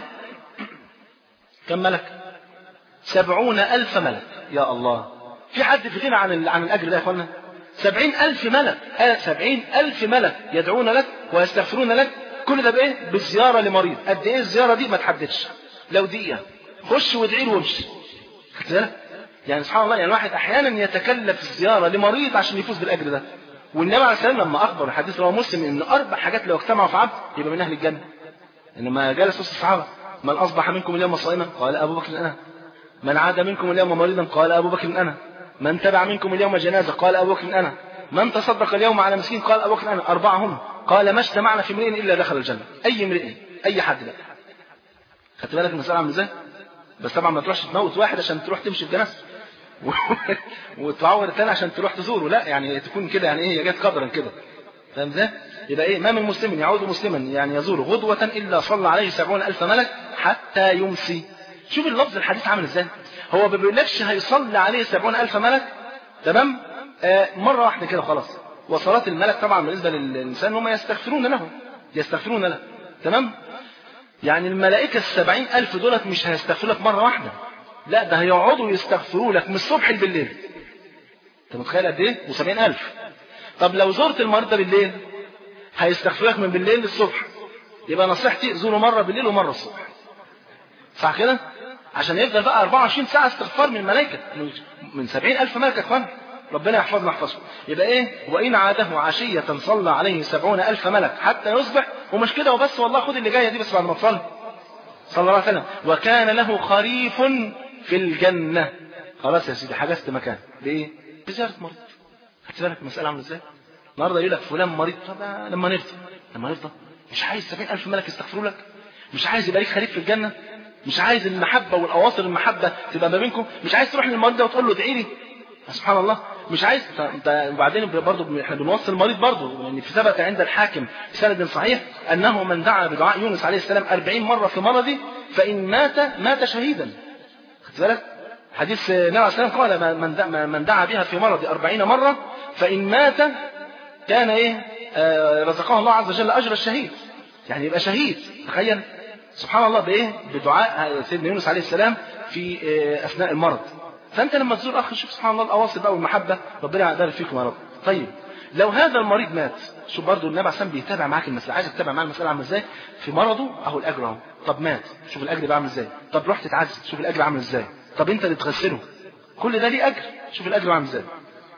كم ملك سبعون ألف ملك يا الله في حد في غنى عن عن الأجر ده يا أخوانا سبعين ألف ملك آه سبعين ألف ملك يدعون لك ويستغفرون لك كل ده بإيه بالزيارة لمريض قد إيه الزيارة دي ما تحددش لو دقيقة خش وادعي له وامشي خدت بالك يعني سبحان الله يعني الواحد أحيانا يتكلف الزيارة لمريض عشان يفوز بالأجر ده والنبي عليه السلام لما أخبر الحديث رواه مسلم إن أربع حاجات لو اجتمعوا في عبد يبقى من أهل الجنة إنما جلس وسط الصحابة من أصبح منكم اليوم صائما قال أبو بكر أنا من عاد منكم اليوم مريضا قال أبو بكر أنا من تبع منكم اليوم جنازة قال أبو بكر أنا من تصدق اليوم على مسكين قال أبو بكر أنا أربعة هم قال ما اجتمعنا في امرئ إلا دخل الجنة أي امرئ أي حد بقى خدت بالك المسألة عامله ازاي؟ بس طبعا ما تروحش تموت واحد عشان تروح تمشي في جنازته وتعور الثاني عشان تروح تزوره لا يعني تكون كده يعني ايه جت قدرا كده فاهم ازاي؟ يبقى ايه ما من مسلم يعود مسلما يعني يزور غدوة إلا صلى عليه سبعون ألف ملك حتى يمسي شوف اللفظ الحديث عامل ازاي هو ما بيقولكش هيصلي عليه سبعون ألف ملك تمام آه مرة واحدة كده خلاص وصلاة الملك طبعا بالنسبة للإنسان هم يستغفرون له يستغفرون له تمام يعني الملائكة السبعين ألف دولت مش هيستغفروا لك مرة واحدة لا ده هيقعدوا يستغفروا لك من الصبح بالليل انت متخيل قد ايه وسبعين ألف طب لو زرت المريض ده بالليل هيستغفر لك من بالليل للصبح يبقى نصيحتي زوره مرة بالليل ومرة الصبح صح كده عشان يفضل بقى 24 ساعة استغفار من الملائكة من 70 ألف ملك يا اخوان ربنا يحفظنا يحفظكم يبقى ايه وإن عاده عشية صلى عليه سبعون ألف ملك حتى يصبح ومش كده وبس والله خد اللي جاية دي بس بعد ما تصلي صلى الله عليه وسلم وكان له خريف في الجنة خلاص يا سيدي حجزت مكان بإيه؟ بزيارة مريض خدت بالك المسألة عاملة ازاي؟ النهارده يقول لك فلان مريض طب لما نفضى لما نفضى مش عايز 70000 ملك يستغفروا لك مش عايز يبقى ليك خليف في الجنة مش عايز المحبة والأواصر المحبة تبقى ما بينكم مش عايز تروح للمريض ده وتقول له ادعي لي سبحان الله مش عايز انت وبعدين برضه احنا بنوصل المريض برضه يعني في ثبت عند الحاكم سند صحيح انه من دعا بدعاء يونس عليه السلام 40 مره في مرضه فان مات مات شهيدا خدت بالك حديث النبي عليه السلام قال من من دعا بها في مرض 40 مره فان مات كان ايه آه رزقه الله عز وجل اجر الشهيد يعني يبقى شهيد تخيل سبحان الله بايه بدعاء سيدنا يونس عليه السلام في آه اثناء المرض فانت لما تزور اخ شوف سبحان الله الاواصر بقى والمحبه ربنا يبارك فيكم يا رب طيب لو هذا المريض مات شوف برضه النبي عليه السلام بيتابع معاك المساله عايز تتابع معاه المساله عامله ازاي في مرضه اهو الاجر اهو طب مات شوف الاجر بقى عامل ازاي طب رحت تتعزز شوف الاجر عامل ازاي طب انت اللي تغسله كل ده ليه اجر شوف الاجر عامل ازاي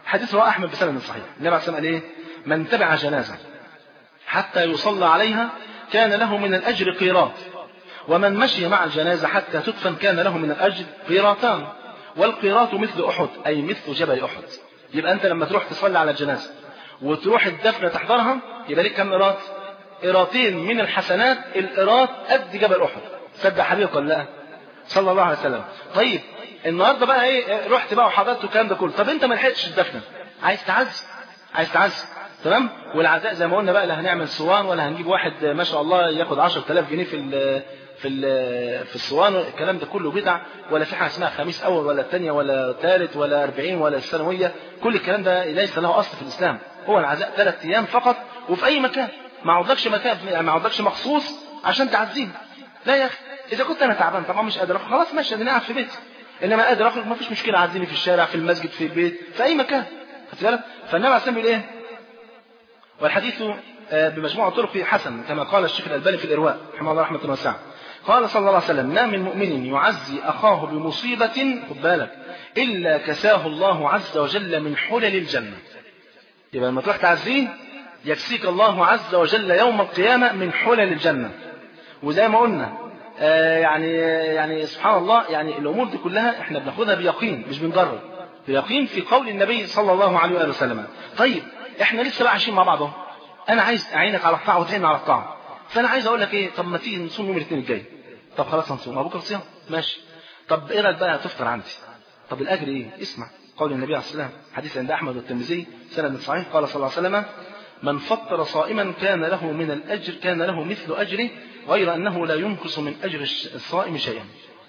حديث رواه احمد بسند صحيح النبي عليه الصلاه والسلام قال ايه من تبع جنازه حتى يصلى عليها كان له من الاجر قيراط ومن مشي مع الجنازه حتى تدفن كان له من الاجر قيراطان والقيراط مثل احد اي مثل جبل احد يبقى انت لما تروح تصلي على الجنازه وتروح الدفنه تحضرها يبقى ليك كم قيراط قيراطين من الحسنات القيراط قد جبل احد صدق حبيبك ولا لا صلى الله عليه وسلم طيب النهارده بقى ايه رحت بقى وحضرت الكلام ده كله طب انت ما لحقتش الدفنه عايز تعزي عايز تعزي تمام والعزاء زي ما قلنا بقى لا هنعمل صوان ولا هنجيب واحد ما شاء الله ياخد 10000 جنيه في ال في ال في الصوان الكلام ده كله بدع ولا في حاجه اسمها خميس اول ولا الثانيه ولا ثالث ولا 40 ولا الثانويه كل الكلام ده ليس له اصل في الاسلام هو العزاء ثلاث ايام فقط وفي اي مكان ما عوضكش مكان يعني ما عوضكش مخصوص عشان تعزيه لا يا اخي اذا كنت انا تعبان طبعا مش قادر اخرج خلاص ماشي انا قاعد في بيتي انما قادر اخرج ما فيش مشكله عزيني في الشارع في المسجد في البيت في اي مكان خدت بالك فالنبي عليه الصلاه والسلام ايه والحديث بمجموع طرق حسن كما قال الشيخ الألباني في الإرواء رحمه الله رحمة واسعة قال صلى الله عليه وسلم ما من مؤمن يعزي أخاه بمصيبة خد بالك إلا كساه الله عز وجل من حلل الجنة يبقى لما تروح تعزيه يكسيك الله عز وجل يوم القيامة من حلل الجنة وزي ما قلنا آه يعني يعني سبحان الله يعني الأمور دي كلها احنا بناخدها بيقين مش بنجرب بيقين في قول النبي صلى الله عليه وآله وسلم طيب احنا لسه بقى عايشين مع بعض اهو انا عايز اعينك على الطاعه وتعين على الطاعه فانا عايز اقول لك ايه طب ما تيجي نصوم يوم الاثنين الجاي طب خلاص هنصوم بكره صيام ماشي طب ايه رايك بقى هتفطر عندي طب الاجر ايه اسمع قول النبي عليه الصلاه والسلام حديث عند احمد والترمذي سند صحيح قال صلى الله عليه وسلم من فطر صائما كان له من الاجر كان له مثل اجره غير انه لا ينقص من اجر الصائم شيئا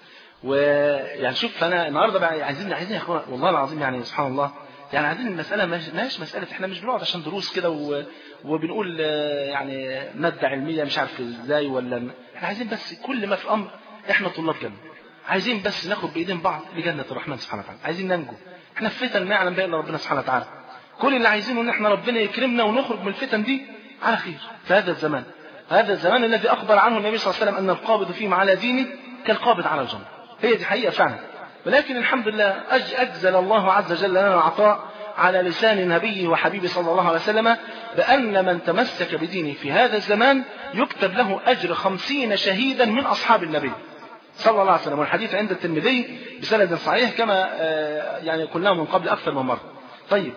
ويعني شوف فانا النهارده بقى عايزين عايزين يا اخوانا والله العظيم يعني سبحان الله يعني عايزين المسألة ماهيش مسألة احنا مش بنقعد عشان دروس كده و... وبنقول يعني مادة علمية مش عارف ازاي ولا احنا عايزين بس كل ما في الأمر احنا طلاب جنة عايزين بس ناخد بإيدين بعض لجنة الرحمن سبحانه وتعالى عايزين ننجو احنا في فتن ما يعلم بها إلا ربنا سبحانه وتعالى كل اللي عايزينه ان احنا ربنا يكرمنا ونخرج من الفتن دي على خير في هذا الزمان هذا الزمان الذي أخبر عنه النبي صلى الله عليه وسلم أن القابض فيه على دينه كالقابض على الجنة هي دي حقيقة فعلا ولكن الحمد لله أجزل الله عز وجل لنا العطاء على لسان نبيه وحبيبه صلى الله عليه وسلم بأن من تمسك بدينه في هذا الزمان يكتب له أجر خمسين شهيدا من أصحاب النبي صلى الله عليه وسلم والحديث عند الترمذي بسند صحيح كما يعني قلناه من قبل أكثر من مرة طيب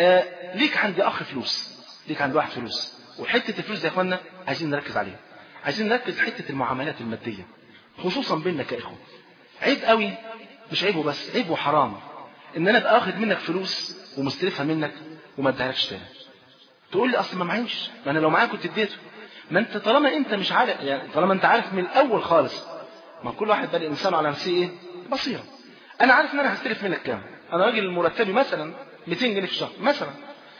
ليك عندي أخ فلوس ليك عند واحد فلوس وحتة الفلوس دي يا إخوانا عايزين نركز عليها عايزين نركز حتة المعاملات المادية خصوصا بيننا كإخوة عيب قوي مش عيب وبس عيب وحرام ان انا ابقى اخد منك فلوس ومستلفها منك وما اديهالكش تاني تقول لي اصل ما معيش ما انا لو معايا كنت اديته ما انت طالما انت مش عارف يعني طالما انت عارف من الاول خالص ما كل واحد بقى الانسان على نفسه ايه بصيره انا عارف ان انا هستلف منك كام انا راجل مرتبي مثلا 200 جنيه في الشهر مثلا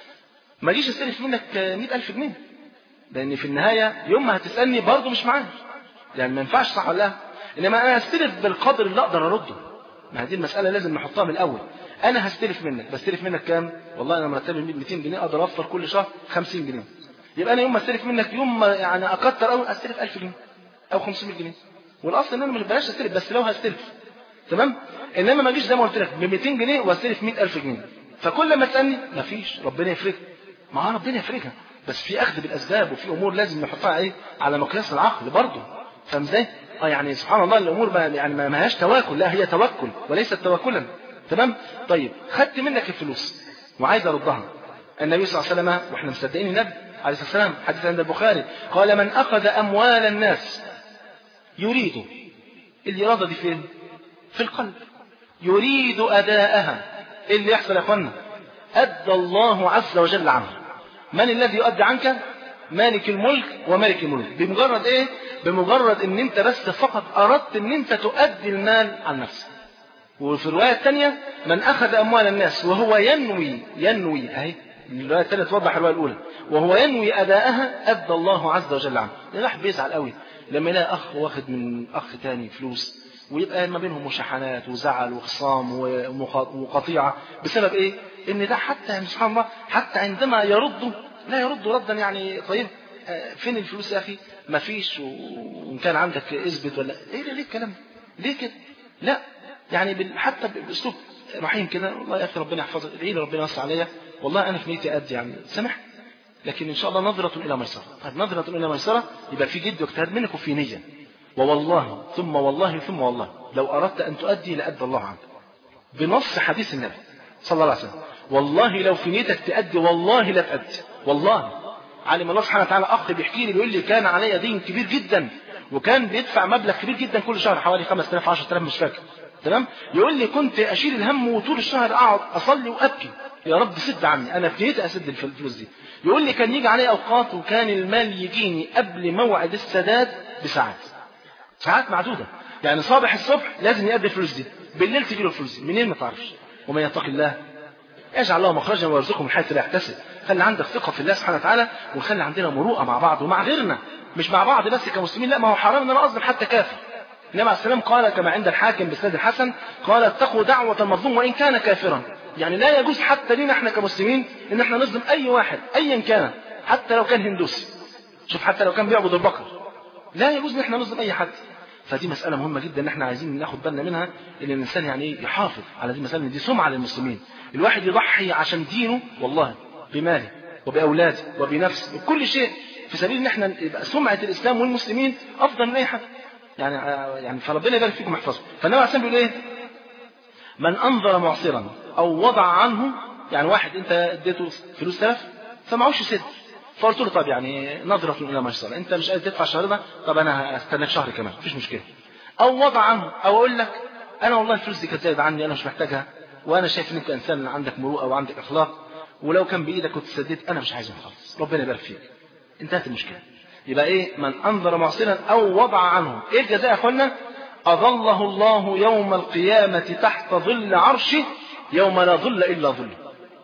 ما اجيش استلف منك 100000 جنيه لان في النهايه يوم ما هتسالني برضه مش معايا يعني ما ينفعش صح ولا لا انما انا هستلف بالقدر اللي اقدر ارده ما هذه المساله لازم نحطها من الاول انا هستلف منك بستلف منك كام والله انا مرتبي 200 جنيه اقدر اوفر كل شهر 50 جنيه يبقى انا يوم ما استلف منك يوم ما يعني اكتر قوي استلف 1000 جنيه او 500 جنيه والاصل ان انا مش بلاش استلف بس لو هستلف تمام انما ما اجيش زي ما قلت لك ب 200 جنيه واستلف 100000 جنيه فكل ما تسالني مفيش ربنا يفرجها ما هو ربنا يفرجها بس في اخذ بالاسباب وفي امور لازم نحطها ايه على مقياس العقل برضه فاهم ازاي؟ اه يعني سبحان الله الامور ما يعني ما لهاش تواكل لا هي توكل وليست توكلا تمام طيب خدت منك الفلوس وعايز اردها النبي صلى الله عليه وسلم واحنا مصدقين النبي عليه الصلاه والسلام حديث عند البخاري قال من اخذ اموال الناس يريد الاراده دي فين في القلب يريد اداءها ايه اللي يحصل يا اخوانا ادى الله عز وجل عنه من الذي يؤدي عنك مالك الملك وملك الملك بمجرد ايه بمجرد ان انت بس فقط اردت ان انت تؤدي المال عن نفسك وفي الرواية الثانية من أخذ أموال الناس وهو ينوي ينوي أهي الرواية الثانية توضح الرواية الأولى وهو ينوي أداءها أدى الله عز وجل عنه الواحد بيزعل قوي لما يلاقي أخ واخد من أخ تاني فلوس ويبقى ما بينهم مشاحنات وزعل وخصام وقطيعة بسبب إيه؟ إن ده حتى يعني سبحان الله حتى عندما يرد لا يرد ردا يعني طيب فين الفلوس يا أخي؟ ما فيش وإن كان عندك اثبت ولا إيه ليه الكلام؟ ليه كده؟ لا يعني حتى باسلوب رحيم كده والله يا اخي ربنا يحفظك ادعي لي ربنا يوسع عليا والله انا في نيتي ادي يعني سامحني لكن ان شاء الله نظرة الى ميسرة طيب نظرة الى ميسرة يبقى في جد واجتهاد منك وفي نية ووالله ثم والله ثم والله لو اردت ان تؤدي لأدى الله عنك بنص حديث النبي صلى الله عليه وسلم والله لو في نيتك تأدي والله لا تأدي والله علم الله سبحانه وتعالى اخ بيحكي لي بيقول لي كان علي دين كبير جدا وكان بيدفع مبلغ كبير جدا كل شهر حوالي 5000 10000 مش فاكر تمام يقول لي كنت اشيل الهم وطول الشهر اقعد اصلي وابكي يا رب سد عني انا في نيتي اسد الفلوس دي يقول لي كان يجي علي اوقات وكان المال يجيني قبل موعد السداد بساعات ساعات معدوده يعني صباح الصبح لازم يأدي الفلوس دي بالليل تجي له الفلوس دي منين ما تعرفش ومن يتق الله يجعل الله مخرجا ويرزقه من حيث لا يحتسب خلي عندك ثقه في الله سبحانه وتعالى ونخلي عندنا مروءه مع بعض ومع غيرنا مش مع بعض بس كمسلمين لا ما هو حرام ان انا اظلم حتى كافر النبي عليه السلام قال كما عند الحاكم بسند الحسن قال اتقوا دعوة المظلوم وإن كان كافرا يعني لا يجوز حتى لنا احنا كمسلمين ان احنا نظلم اي واحد ايا كان حتى لو كان هندوسي شوف حتى لو كان بيعبد البقر لا يجوز ان احنا نظلم اي حد فدي مسألة مهمة جدا ان احنا عايزين ناخد بالنا منها ان الانسان يعني ايه يحافظ على دي مسألة دي سمعة للمسلمين الواحد يضحي عشان دينه والله بماله وبأولاده وبنفسه بكل شيء في سبيل ان احنا يبقى سمعة الاسلام والمسلمين افضل من اي حد يعني يعني فربنا يبارك فيكم ويحفظكم فالنبي عليه الصلاه بيقول ايه من انظر معصرا او وضع عنه يعني واحد انت اديته فلوس تلف فمعوش يسد فقلت له طب يعني نظرة الى ميسرة انت مش قادر تدفع الشهر ده طب انا هستناك شهر كمان مفيش مشكله او وضع عنه او اقول لك انا والله الفلوس دي كانت زايده عني انا مش محتاجها وانا شايف ان انت انسان عندك مروءه وعندك اخلاق ولو كان بايدك كنت سديت انا مش عايزهم خالص ربنا يبارك فيك انتهت المشكله يبقى ايه من انظر معصرا او وضع عنه ايه الجزاء يا اخوانا اظله الله يوم القيامه تحت ظل عرشه يوم لا ظل الا ظله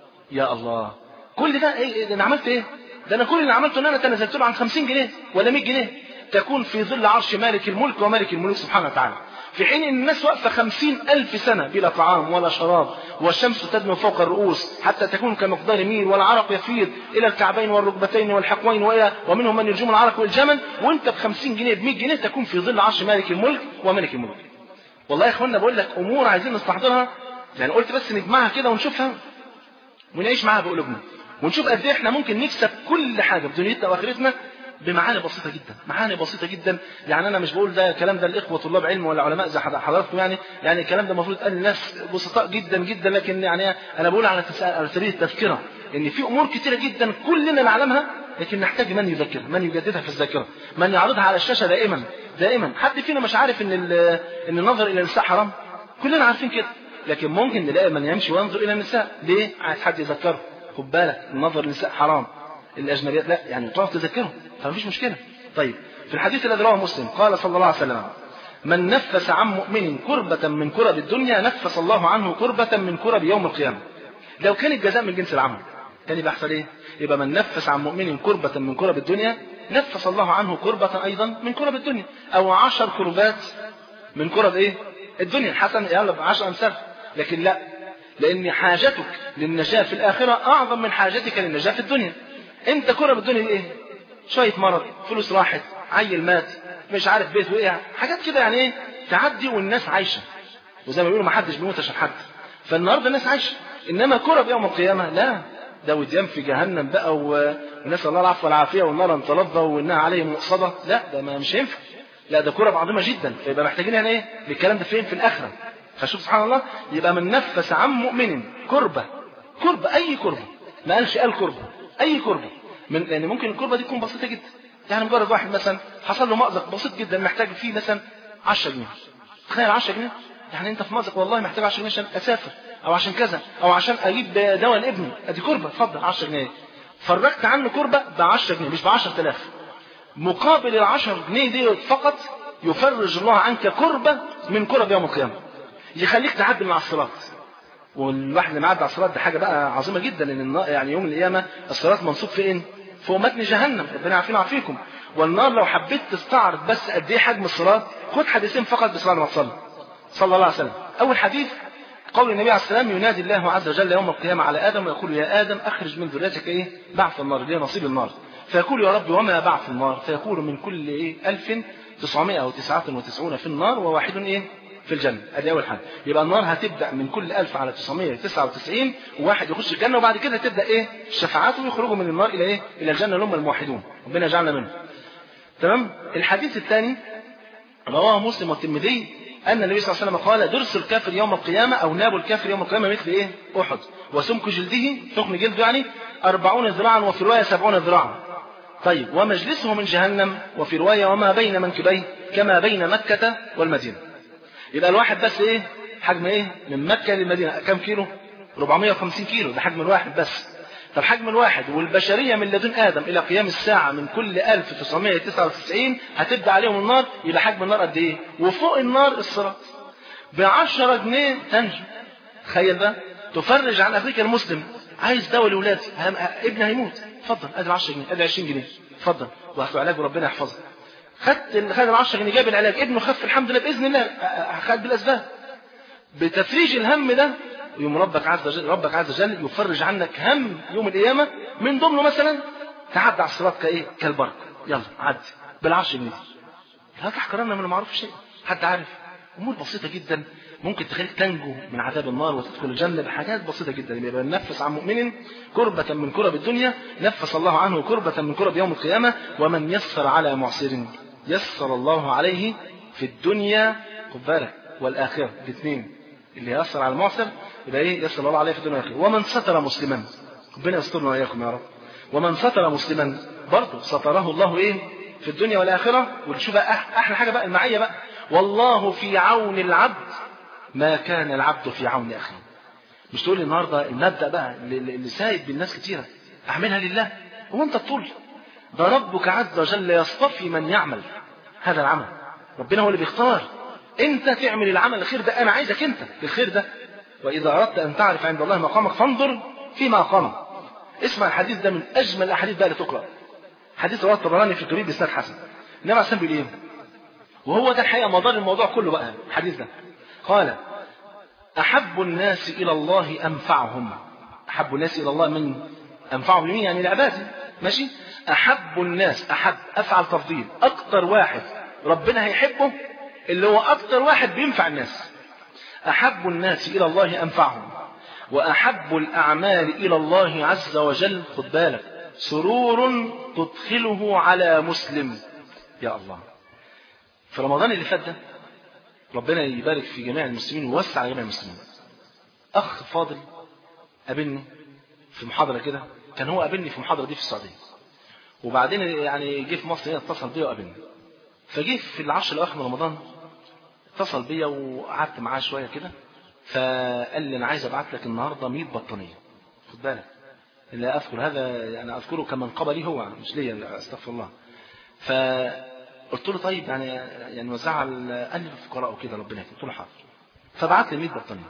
يا الله كل ده ايه ده انا عملت ايه ده انا كل اللي عملته ان انا تنازلت له عن 50 جنيه ولا 100 جنيه تكون في ظل عرش مالك الملك وملك الملوك سبحانه وتعالى في حين ان الناس واقفه خمسين الف سنه بلا طعام ولا شراب والشمس تدنو فوق الرؤوس حتى تكون كمقدار ميل والعرق يفيض الى الكعبين والركبتين والحقوين والى ومنهم من يرجم العرق والجمل وانت ب 50 جنيه ب 100 جنيه تكون في ظل عرش مالك الملك وملك الملوك والله يا اخوانا بقول لك امور عايزين نستحضرها يعني قلت بس نجمعها كده ونشوفها ونعيش معاها بقلوبنا ونشوف قد ايه احنا ممكن نكسب كل حاجه في دنيتنا واخرتنا بمعاني بسيطه جدا معاني بسيطه جدا يعني انا مش بقول ده الكلام ده الاخوه طلاب علم ولا علماء زي حضراتكم يعني يعني الكلام ده المفروض يتقال للناس بسطاء جدا جدا لكن يعني انا بقول على على سبيل التذكره ان في امور كثيره جدا كلنا نعلمها لكن نحتاج من يذكرها من يجددها في الذاكره من يعرضها على الشاشه دائما دائما حد فينا مش عارف ان ان النظر الى النساء حرام كلنا عارفين كده لكن ممكن نلاقي من يمشي وينظر الى النساء ليه عايز حد يذكره خد بالك النظر للنساء حرام الاجنبيات لا يعني تقعد تذكرهم فمفيش مشكله طيب في الحديث الذي رواه مسلم قال صلى الله عليه وسلم من نفس عن مؤمن كربة من كرب الدنيا نفس الله عنه كربة من كرب يوم القيامة لو كان الجزاء من جنس العمل كان يبقى احسن ايه يبقى من نفس عن مؤمن كربة من كرب الدنيا نفس الله عنه كربة ايضا من كرب الدنيا او عشر كربات من كرب ايه الدنيا الحسن يلا بعشر امثال لكن لا لان حاجتك للنجاة في الاخرة اعظم من حاجتك للنجاة في الدنيا انت كرب الدنيا ايه شوية مرض فلوس راحت عيل مات مش عارف بيت وقع حاجات كده يعني ايه تعدي والناس عايشة وزي ما بيقولوا ما حدش بيموت عشان حد فالنهارده الناس عايشة انما كرب يوم القيامة لا ده وديان في جهنم بقى ونسأل الله العفو والعافية والنار انطلضة وانها عليهم مقصدة لا ده ما مش هينفع لا ده كرب عظيمة جدا فيبقى محتاجين يعني ايه للكلام ده فين في الآخرة فشوف سبحان الله يبقى من نفس عن مؤمن كربة كربة أي كربة ما قالش قال كربة أي كربة من لان ممكن الكربه دي تكون بسيطه جدا يعني مجرد واحد مثلا حصل له مأزق بسيط جدا محتاج فيه مثلا 10 جنيه تخيل 10 جنيه يعني انت في مأزق والله محتاج 10 جنيه عشان اسافر او عشان كذا او عشان اجيب دواء لابني ادي كربه اتفضل 10 جنيه فرجت عنه كربه ب 10 جنيه مش ب 10000 مقابل ال 10 جنيه دي فقط يفرج الله عنك كربه من كرب يوم القيامه يخليك تعدي من على الصراط والواحد اللي معدي على الصراط دي حاجه بقى عظيمه جدا لان يعني يوم القيامه الصراط منصوب فين؟ فوق متن جهنم ربنا عارفين عافيكم والنار لو حبيت تستعرض بس قد ايه حجم الصراط خد حديثين فقط بس بعد ما تصلي صلى الله عليه وسلم اول حديث قول النبي عليه السلام ينادي الله عز وجل يوم القيامة على آدم ويقول يا آدم أخرج من ذريتك إيه بعث النار اللي هي نصيب النار فيقول يا رب وما بعث النار فيقول من كل إيه ألف تسعمائة وتسعة وتسعون في النار وواحد إيه في الجنة ادي اول حاجة يبقى النار هتبدأ من كل 1000 على 999 وواحد يخش الجنة وبعد كده تبدأ ايه الشفاعات ويخرجوا من النار الى ايه الى الجنة اللي هم الموحدون ربنا يجعلنا منهم تمام الحديث الثاني رواه مسلم والترمذي أن النبي صلى الله عليه وسلم قال درس الكافر يوم القيامة أو ناب الكافر يوم القيامة مثل إيه؟ أحد وسمك جلده تخن جلده يعني أربعون ذراعا وفي رواية سبعون ذراعا طيب ومجلسه من جهنم وفي رواية وما بين منكبيه كما بين مكة والمدينة يبقى الواحد بس إيه؟ حجم إيه؟ من مكة للمدينة كم كيلو؟ 450 كيلو ده حجم الواحد بس طب حجم الواحد والبشرية من لدن آدم إلى قيام الساعة من كل 1999 هتبدأ عليهم النار يبقى حجم النار قد إيه؟ وفوق النار الصراط ب 10 جنيه تنجو تخيل بقى تفرج عن أخيك المسلم عايز دواء لأولادي ابني هيموت اتفضل ادي 10 جنيه ادي 20 جنيه اتفضل وهاتوا علاج وربنا يحفظك خدت خد ال 10 جنيه جاب العلاج ابنه خف الحمد لله باذن الله خد بالاسباب بتفريج الهم ده يوم ربك عز وجل ربك عز وجل يفرج عنك هم يوم القيامة من ضمنه مثلا تعدى على الصراط كايه كالبرق يلا عدي بالعشر جنيه لا تحقرن من المعروف شيء حد عارف امور بسيطه جدا ممكن تخليك تنجو من عذاب النار وتدخل الجنه بحاجات بسيطه جدا يبقى نفس عن مؤمن كربة من كرب الدنيا نفس الله عنه كربة من كرب يوم القيامه ومن يسر على معسر يسر الله عليه في الدنيا خد بالك والاخره الاثنين اللي يسر على المعسر يبقى ايه يسر الله عليه في الدنيا والاخره ومن ستر مسلما ربنا يسترنا واياكم يا رب ومن ستر مسلما برضه ستره الله ايه في الدنيا والاخره وشوف بقى احلى حاجه بقى المعيه بقى والله في عون العبد ما كان العبد في عون اخيه مش تقول لي النهارده المبدا بقى اللي سايد بالناس كتيره اعملها لله هو انت تطول ده ربك عز وجل يصطفي من يعمل هذا العمل ربنا هو اللي بيختار انت تعمل العمل الخير ده انا عايزك انت الخير ده واذا اردت ان تعرف عند الله مقامك فانظر فيما اقامك اسمع الحديث ده من اجمل الاحاديث بقى اللي تقرا حديث رواه الطبراني في الكبير باسناد حسن النبي عليه بيقول ايه وهو ده الحقيقه مدار الموضوع كله بقى الحديث ده قال احب الناس الى الله انفعهم احب الناس الى الله من انفعهم لمين يعني لعبادي ماشي احب الناس احب افعل تفضيل اكتر واحد ربنا هيحبه اللي هو اكتر واحد بينفع الناس احب الناس الى الله انفعهم واحب الاعمال الى الله عز وجل خد بالك سرور تدخله على مسلم يا الله في رمضان اللي فات ده ربنا يبارك في جميع المسلمين ويوسع على جميع المسلمين اخ فاضل قابلني في محاضره كده كان هو قابلني في المحاضره دي في السعوديه وبعدين يعني جه في مصر هنا اتصل بيا وقابلني فجه في العشر الاواخر من رمضان اتصل بيا وقعدت معاه شويه كده فقال لي انا عايز ابعت لك النهارده 100 بطانيه خد بالك لا اذكر هذا يعني اذكره كمن قبلي هو مش ليا استغفر الله فقلت له طيب يعني يعني وزعها قال لي الفقراء وكده ربنا يكرمك قلت له حاضر فبعت لي 100 بطانيه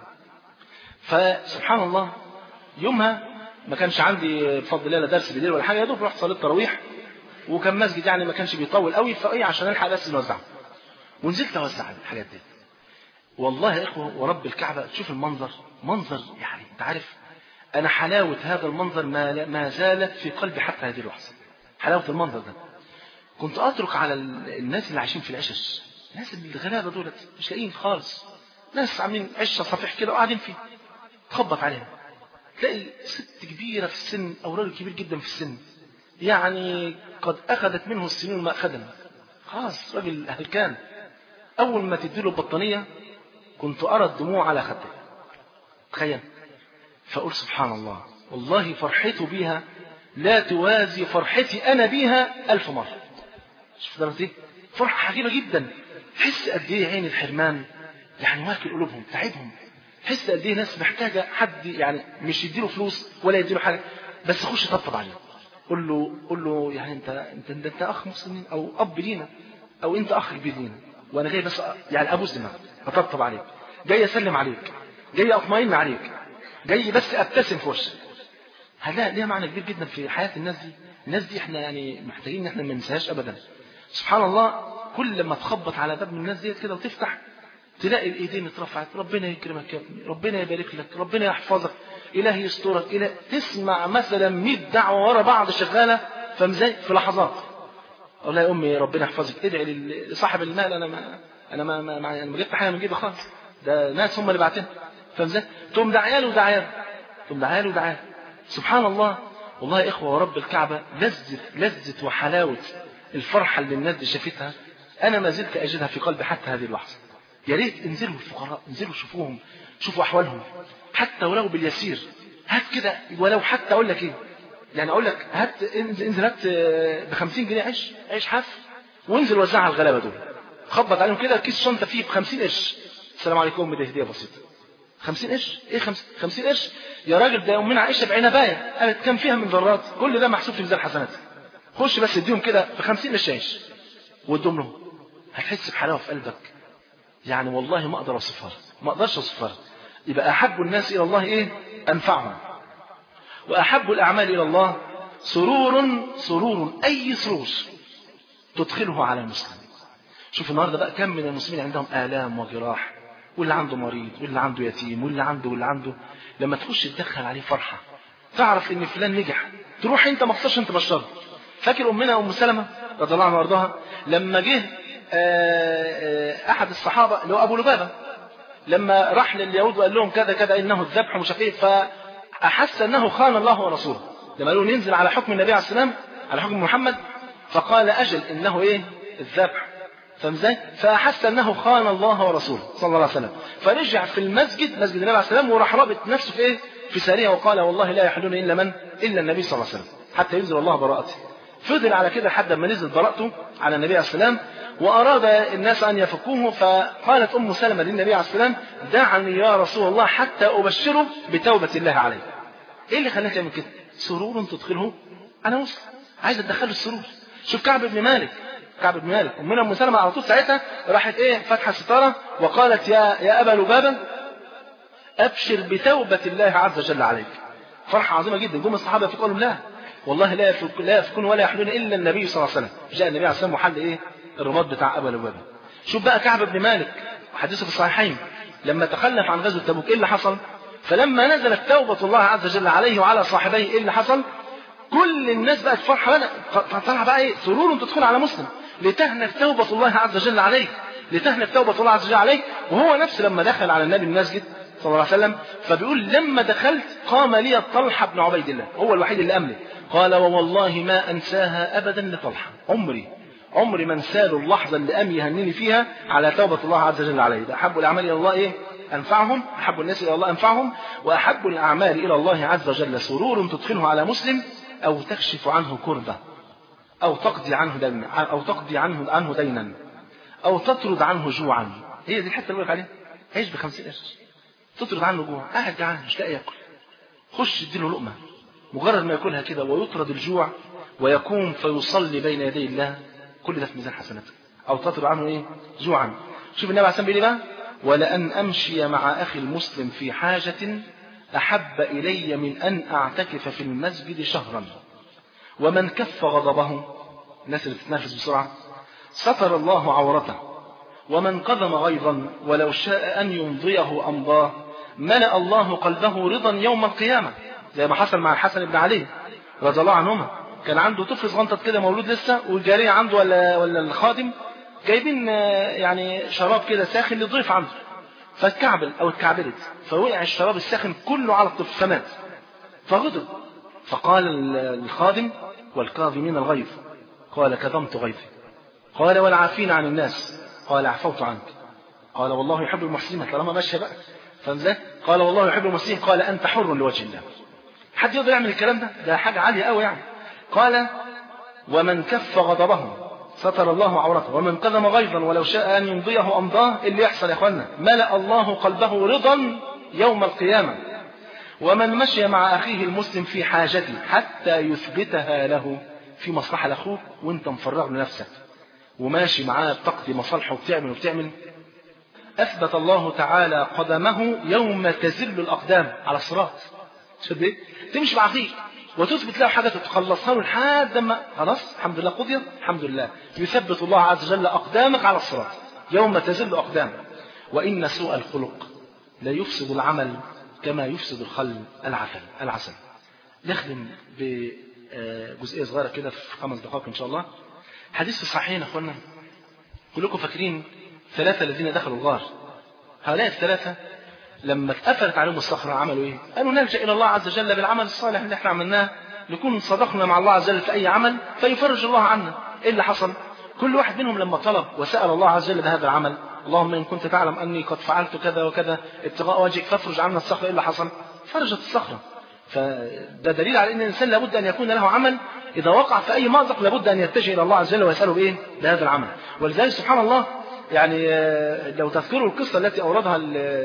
فسبحان الله يومها ما كانش عندي بفضل الله لا درس بالليل ولا حاجه يا دوب رحت صليت تراويح وكان مسجد يعني ما كانش بيطول قوي فايه عشان الحق بس نوزعها ونزلت اوزع الحاجات دي والله يا اخوه ورب الكعبه تشوف المنظر منظر يعني انت عارف انا حلاوه هذا المنظر ما ما زالت في قلبي حتى هذه اللحظه حلاوه المنظر ده كنت اترك على الناس اللي عايشين في العشش الناس الغلابه دولت مش لاقيين خالص ناس عاملين عشه صفيح كده وقاعدين فيه تخبط عليهم تلاقي ست كبيره في السن او راجل كبير جدا في السن يعني قد اخذت منه السنين ما اخذنا خلاص راجل هلكان اول ما تديله البطانيه كنت ارى الدموع على خده تخيل فاقول سبحان الله والله فرحته بيها لا توازي فرحتي انا بيها الف مره شوف درجه ايه فرحه عجيبه جدا تحس قد ايه عين الحرمان يعني واكل قلوبهم تعبهم تحس قد ايه ناس محتاجه حد يعني مش يديله فلوس ولا يديله حاجه بس خش طبطب عليه قول له قول له يعني انت انت انت, انت اخ مسلم او اب لينا او انت اخ كبير لينا وانا جاي بس يعني ابوس دماغك اطبطب عليك جاي اسلم عليك جاي اطمئن عليك جاي بس ابتسم في وشك هذا ليها معنى كبير جدا في حياه الناس دي الناس دي احنا يعني محتاجين ان احنا ما ننساهاش ابدا سبحان الله كل ما تخبط على باب من الناس ديت كده وتفتح تلاقي الايدين اترفعت ربنا يكرمك يا ابني ربنا يبارك لك ربنا يحفظك الهي يسترك إله تسمع مثلا 100 دعوه ورا بعض شغاله فمزاي في لحظات اقول لها يا امي ربنا يحفظك ادعي لصاحب المال انا ما انا ما ما ما- أنا ما جبت حاجه من جيبي خالص ده ناس هم اللي بعتين فاهم ازاي تقوم داعيه له وداعيه تقوم داعيه له وداعيه سبحان الله والله يا اخوه ورب الكعبه لذه لذه وحلاوه الفرحه اللي الناس دي شافتها انا ما زلت اجدها في قلبي حتى هذه اللحظه يا ريت انزلوا الفقراء انزلوا شوفوهم شوفوا احوالهم حتى ولو باليسير هات كده ولو حتى اقول لك ايه يعني اقول لك هات انزل انزل هات ب 50 جنيه عيش عيش حاف وانزل وزعها على الغلابه دول خبط عليهم كده كيس شنطه فيه ب 50 قرش السلام عليكم دي هديه بسيطه 50 قرش ايه 50 50 قرش يا راجل ده امنا عائشه بعنبايه قالت كم فيها من ذرات كل ده محسوب في ميزان حسناتها خش بس اديهم كده ب 50 قرش عيش وادهم لهم هتحس بحلاوه في قلبك يعني والله ما اقدر اوصفها ما اقدرش اوصفها يبقى احب الناس الى الله ايه انفعهم واحب الاعمال الى الله سرور سرور اي سرور تدخله على المسلم شوف النهارده بقى كم من المسلمين عندهم الام وجراح واللي عنده مريض واللي عنده يتيم واللي عنده واللي عنده لما تخش تدخل عليه فرحه تعرف ان فلان نجح تروح انت ما خسرش انت بشره فاكر امنا ام سلمه رضي الله عنها وارضاها لما جه آه، آه، احد الصحابه اللي هو ابو لبابه لما راح لليهود وقال لهم كذا كذا انه الذبح مش عارف ايه فاحس انه خان الله ورسوله لما قالوا ننزل على حكم النبي عليه السلام على حكم محمد فقال اجل انه ايه الذبح فاهم ازاي؟ فاحس انه خان الله ورسوله صلى الله عليه وسلم فرجع في المسجد مسجد النبي عليه السلام وراح رابط نفسه في ايه؟ في ساريه وقال والله لا يحلون الا من؟ الا النبي صلى الله عليه وسلم حتى ينزل الله براءته فضل على كده لحد ما نزل براءته على النبي عليه السلام واراد الناس ان يفكوه فقالت ام سلمه للنبي عليه السلام دعني يا رسول الله حتى ابشره بتوبه الله عليه. ايه اللي خلاك تعمل كده؟ سرور تدخله على مسلم عايز تدخله السرور شوف كعب بن مالك كعب بن مالك امنا ام سلمه على طول ساعتها راحت ايه فاتحه الستاره وقالت يا يا ابا لبابه ابشر بتوبه الله عز وجل عليك فرحه عظيمه جدا جم الصحابه في قولهم لا والله لا يفك لا يفكون ولا يحلون الا النبي صلى الله عليه وسلم جاء النبي عليه السلام وحل ايه الرماد بتاع ابا لبابه شوف بقى كعب بن مالك حديثه في الصحيحين لما تخلف عن غزوه تبوك ايه اللي حصل فلما نزلت توبه الله عز وجل عليه وعلى صاحبيه ايه اللي حصل كل الناس بقت فرحه بقى طلع بقى ايه سرور تدخل على مسلم لتهنك توبه الله عز وجل عليك لتهنك توبه الله عز وجل عليك وهو نفسه لما دخل على النبي المسجد صلى الله عليه وسلم فبيقول لما دخلت قام لي طلحه بن عبيد الله هو الوحيد اللي املك قال ووالله ما انساها ابدا لطلحه عمري عمري ما انساله اللحظه اللي قام يهنني فيها على توبه الله عز وجل عليه ده احب الاعمال الى الله ايه انفعهم احب الناس الى الله انفعهم واحب الاعمال الى الله عز وجل سرور تدخله على مسلم او تكشف عنه كربه او تقضي عنه دينا او تقضي عنه عنه دينا او تطرد عنه جوعا هي دي الحته اللي بقولك عليها عيش ب 50 قرش تطرد عنه جوع قاعد جعان مش لاقي ياكل خش اديله لقمه مجرد ما ياكلها كده ويطرد الجوع ويقوم فيصلي بين يدي الله كل ده في ميزان حسناته او تطرد عنه ايه جوعا شوف النبي عليه الصلاه والسلام بيقول ايه بقى ولأن أمشي مع أخي المسلم في حاجة أحب إلي من أن أعتكف في المسجد شهرا ومن كف غضبه الناس اللي بتتنافس بسرعة ستر الله عورته ومن قدم غيظا ولو شاء أن يمضيه أمضاه ملأ الله قلبه رضا يوم القيامة زي ما حصل مع الحسن بن علي رضي الله عنهما كان عنده طفل صغنطط كده مولود لسه والجارية عنده ولا ولا الخادم جايبين يعني شراب كده ساخن للضيف عنده فاتكعبل او اتكعبلت فوقع الشراب الساخن كله على الطفل فمات فغضب فقال الخادم والكاظمين الغيظ قال كظمت غيظي قال والعافين عن الناس قال عفوت عنك قال والله يحب المحسنين طالما ماشيه بقى فاهم قال والله يحب المحسنين قال انت حر لوجه الله حد يقدر يعمل الكلام ده ده حاجه عاليه قوي يعني قال ومن كف غضبه ستر الله عورته ومن كظم غيظا ولو شاء ان يمضيه امضاه اللي يحصل يا اخوانا ملا الله قلبه رضا يوم القيامه ومن مشي مع اخيه المسلم في حاجته حتى يثبتها له في مصلحه لاخوك وانت مفرغ لنفسك وماشي معاه بتقضي مصالحه وبتعمل وبتعمل اثبت الله تعالى قدمه يوم تزل الاقدام على الصراط شوف ايه تمشي مع اخيك وتثبت له حاجة تخلصها له لحد ما خلاص الحمد لله قضيت الحمد لله يثبت الله عز وجل أقدامك على الصراط يوم تزل أقدامك وإن سوء الخلق لا يفسد العمل كما يفسد الخل العسل العسل نخدم بجزئية صغيرة كده في خمس دقائق إن شاء الله حديث في الصحيحين يا أخوانا كلكم فاكرين ثلاثة الذين دخلوا الغار هؤلاء الثلاثة لما اتقفلت عليهم الصخرة عملوا ايه؟ قالوا نلجأ إلى الله عز وجل بالعمل الصالح اللي احنا عملناه نكون صدقنا مع الله عز وجل في أي عمل فيفرج الله عنا ايه اللي حصل؟ كل واحد منهم لما طلب وسأل الله عز وجل بهذا العمل اللهم إن كنت تعلم أني قد فعلت كذا وكذا ابتغاء وجهك فافرج عنا الصخرة ايه اللي حصل؟ فرجت الصخرة فده دليل على أن الإنسان لابد أن يكون له عمل إذا وقع في أي مأزق لابد أن يتجه إلى الله عز وجل ويسأله بإيه؟ بهذا العمل ولذلك سبحان الله يعني لو تذكروا القصة التي أوردها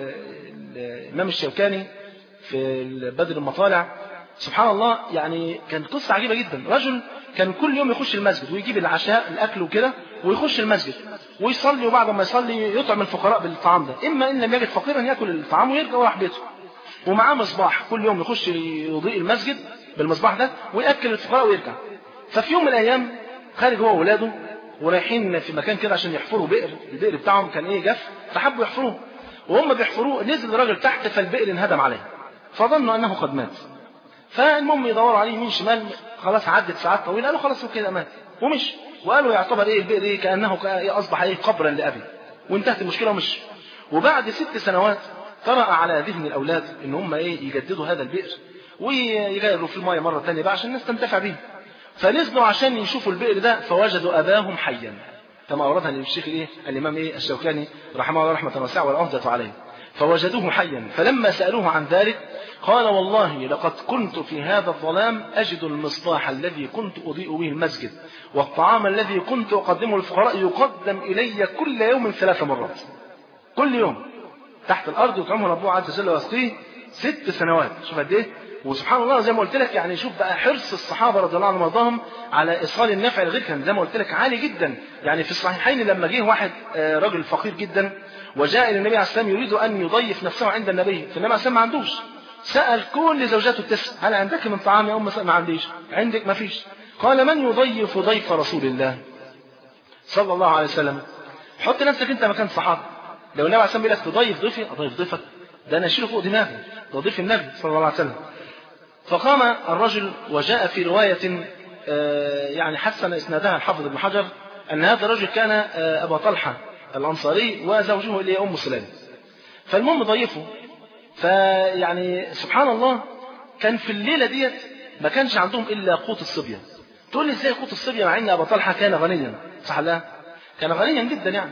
الإمام الشوكاني في بدر المطالع سبحان الله يعني كانت قصة عجيبة جدا رجل كان كل يوم يخش المسجد ويجيب العشاء الأكل وكده ويخش المسجد ويصلي وبعد ما يصلي يطعم الفقراء بالطعام ده إما إن لم يجد فقيرا يأكل الطعام ويرجع وراح بيته ومعاه مصباح كل يوم يخش يضيء المسجد بالمصباح ده ويأكل الفقراء ويرجع ففي يوم من الأيام خارج هو وولاده ورايحين في مكان كده عشان يحفروا بئر البئر بتاعهم كان ايه جف فحبوا يحفروه وهم بيحفروه نزل الراجل تحت فالبئر انهدم عليه فظنوا انه قد مات فالمهم يدوروا عليه يمين شمال خلاص عدت ساعات طويله قالوا خلاص هو كده مات ومشي وقالوا يعتبر ايه البئر ايه كانه اصبح ايه قبرا لابي وانتهت المشكله ومشي وبعد ست سنوات طرأ على ذهن الاولاد ان هم ايه يجددوا هذا البئر ويغيروا في المايه مره ثانيه بقى عشان الناس تنتفع به فنزلوا عشان يشوفوا البئر ده فوجدوا اباهم حيا كما اوردها الشيخ الايه الامام ايه الشوكاني رحمه الله رحمه واسعه والعهده عليه فوجدوه حيا فلما سالوه عن ذلك قال والله لقد كنت في هذا الظلام اجد المصباح الذي كنت اضيء به المسجد والطعام الذي كنت اقدمه للفقراء يقدم الي كل يوم ثلاث مرات كل يوم تحت الارض يطعمه ربه عز وجل ويسقيه ست سنوات شوف قد ايه وسبحان الله زي ما قلت لك يعني شوف بقى حرص الصحابه رضي الله عنهم وارضاهم على ايصال النفع لغير كان زي ما قلت لك عالي جدا يعني في الصحيحين لما جه واحد رجل فقير جدا وجاء الى النبي عليه السلام يريد ان يضيف نفسه عند النبي فالنبي عليه السلام ما عندوش سال كل زوجاته التسع هل عندك من طعام يا ام ما عنديش عندك ما فيش قال من يضيف ضيف رسول الله صلى الله عليه وسلم حط نفسك انت مكان صحابه لو النبي عليه السلام بيقول لك تضيف ضيفي اضيف ضيفك ده انا اشيله فوق دماغي ده ضيف النبي صلى الله عليه وسلم فقام الرجل وجاء في رواية يعني حسن إسنادها الحافظ ابن حجر أن هذا الرجل كان أبا طلحة الأنصاري وزوجه اللي أم سلام فالمهم ضيفه فيعني سبحان الله كان في الليلة ديت ما كانش عندهم إلا قوت الصبية تقول لي ازاي قوت الصبية مع أن أبا طلحة كان غنيا صح لا كان غنيا جدا يعني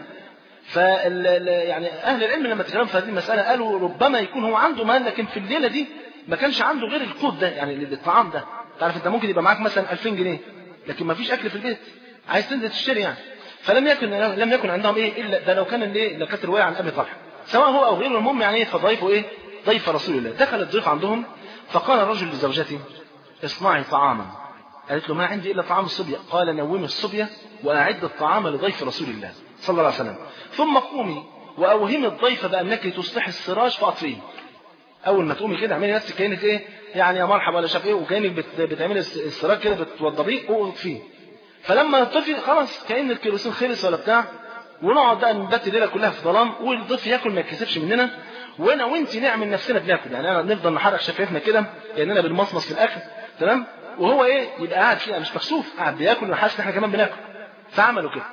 فال يعني أهل العلم لما تكلموا في هذه المسألة قالوا ربما يكون هو عنده مال لكن في الليلة دي ما كانش عنده غير القوت ده يعني الطعام ده تعرف انت ممكن يبقى معاك مثلا 2000 جنيه لكن ما فيش اكل في البيت عايز تنزل تشتري يعني فلم يكن لم يكن عندهم ايه الا ده لو كان ايه لو كانت روايه عن ابي طلحه سواء هو او غيره المهم يعني ايه فضيفه ايه ضيف رسول الله دخل الضيف عندهم فقال الرجل لزوجته اصنعي طعاما قالت له ما عندي الا طعام الصبيه قال نومي الصبيه واعد الطعام لضيف رسول الله صلى الله عليه وسلم ثم قومي واوهمي الضيف بانك تصلحي السراج فاطفيه اول ما تقومي كده اعملي نفسك كانك ايه يعني يا مرحبا ولا شاف ايه وكانك بت... بتعملي السراج كده بتوضبيه واطفيه فلما تطفي خلاص كان الكيروسين خلص ولا بتاع ونقعد بقى نبات الليله كلها في ظلام والضيف ياكل ما يتكسفش مننا وانا وانت نعمل نفسنا بناكل يعني انا نفضل نحرك شفايفنا كده كاننا بنمصمص في الاكل تمام وهو ايه يبقى قاعد كده مش مكسوف قاعد بياكل وحاسس ان احنا كمان بناكل فعملوا كده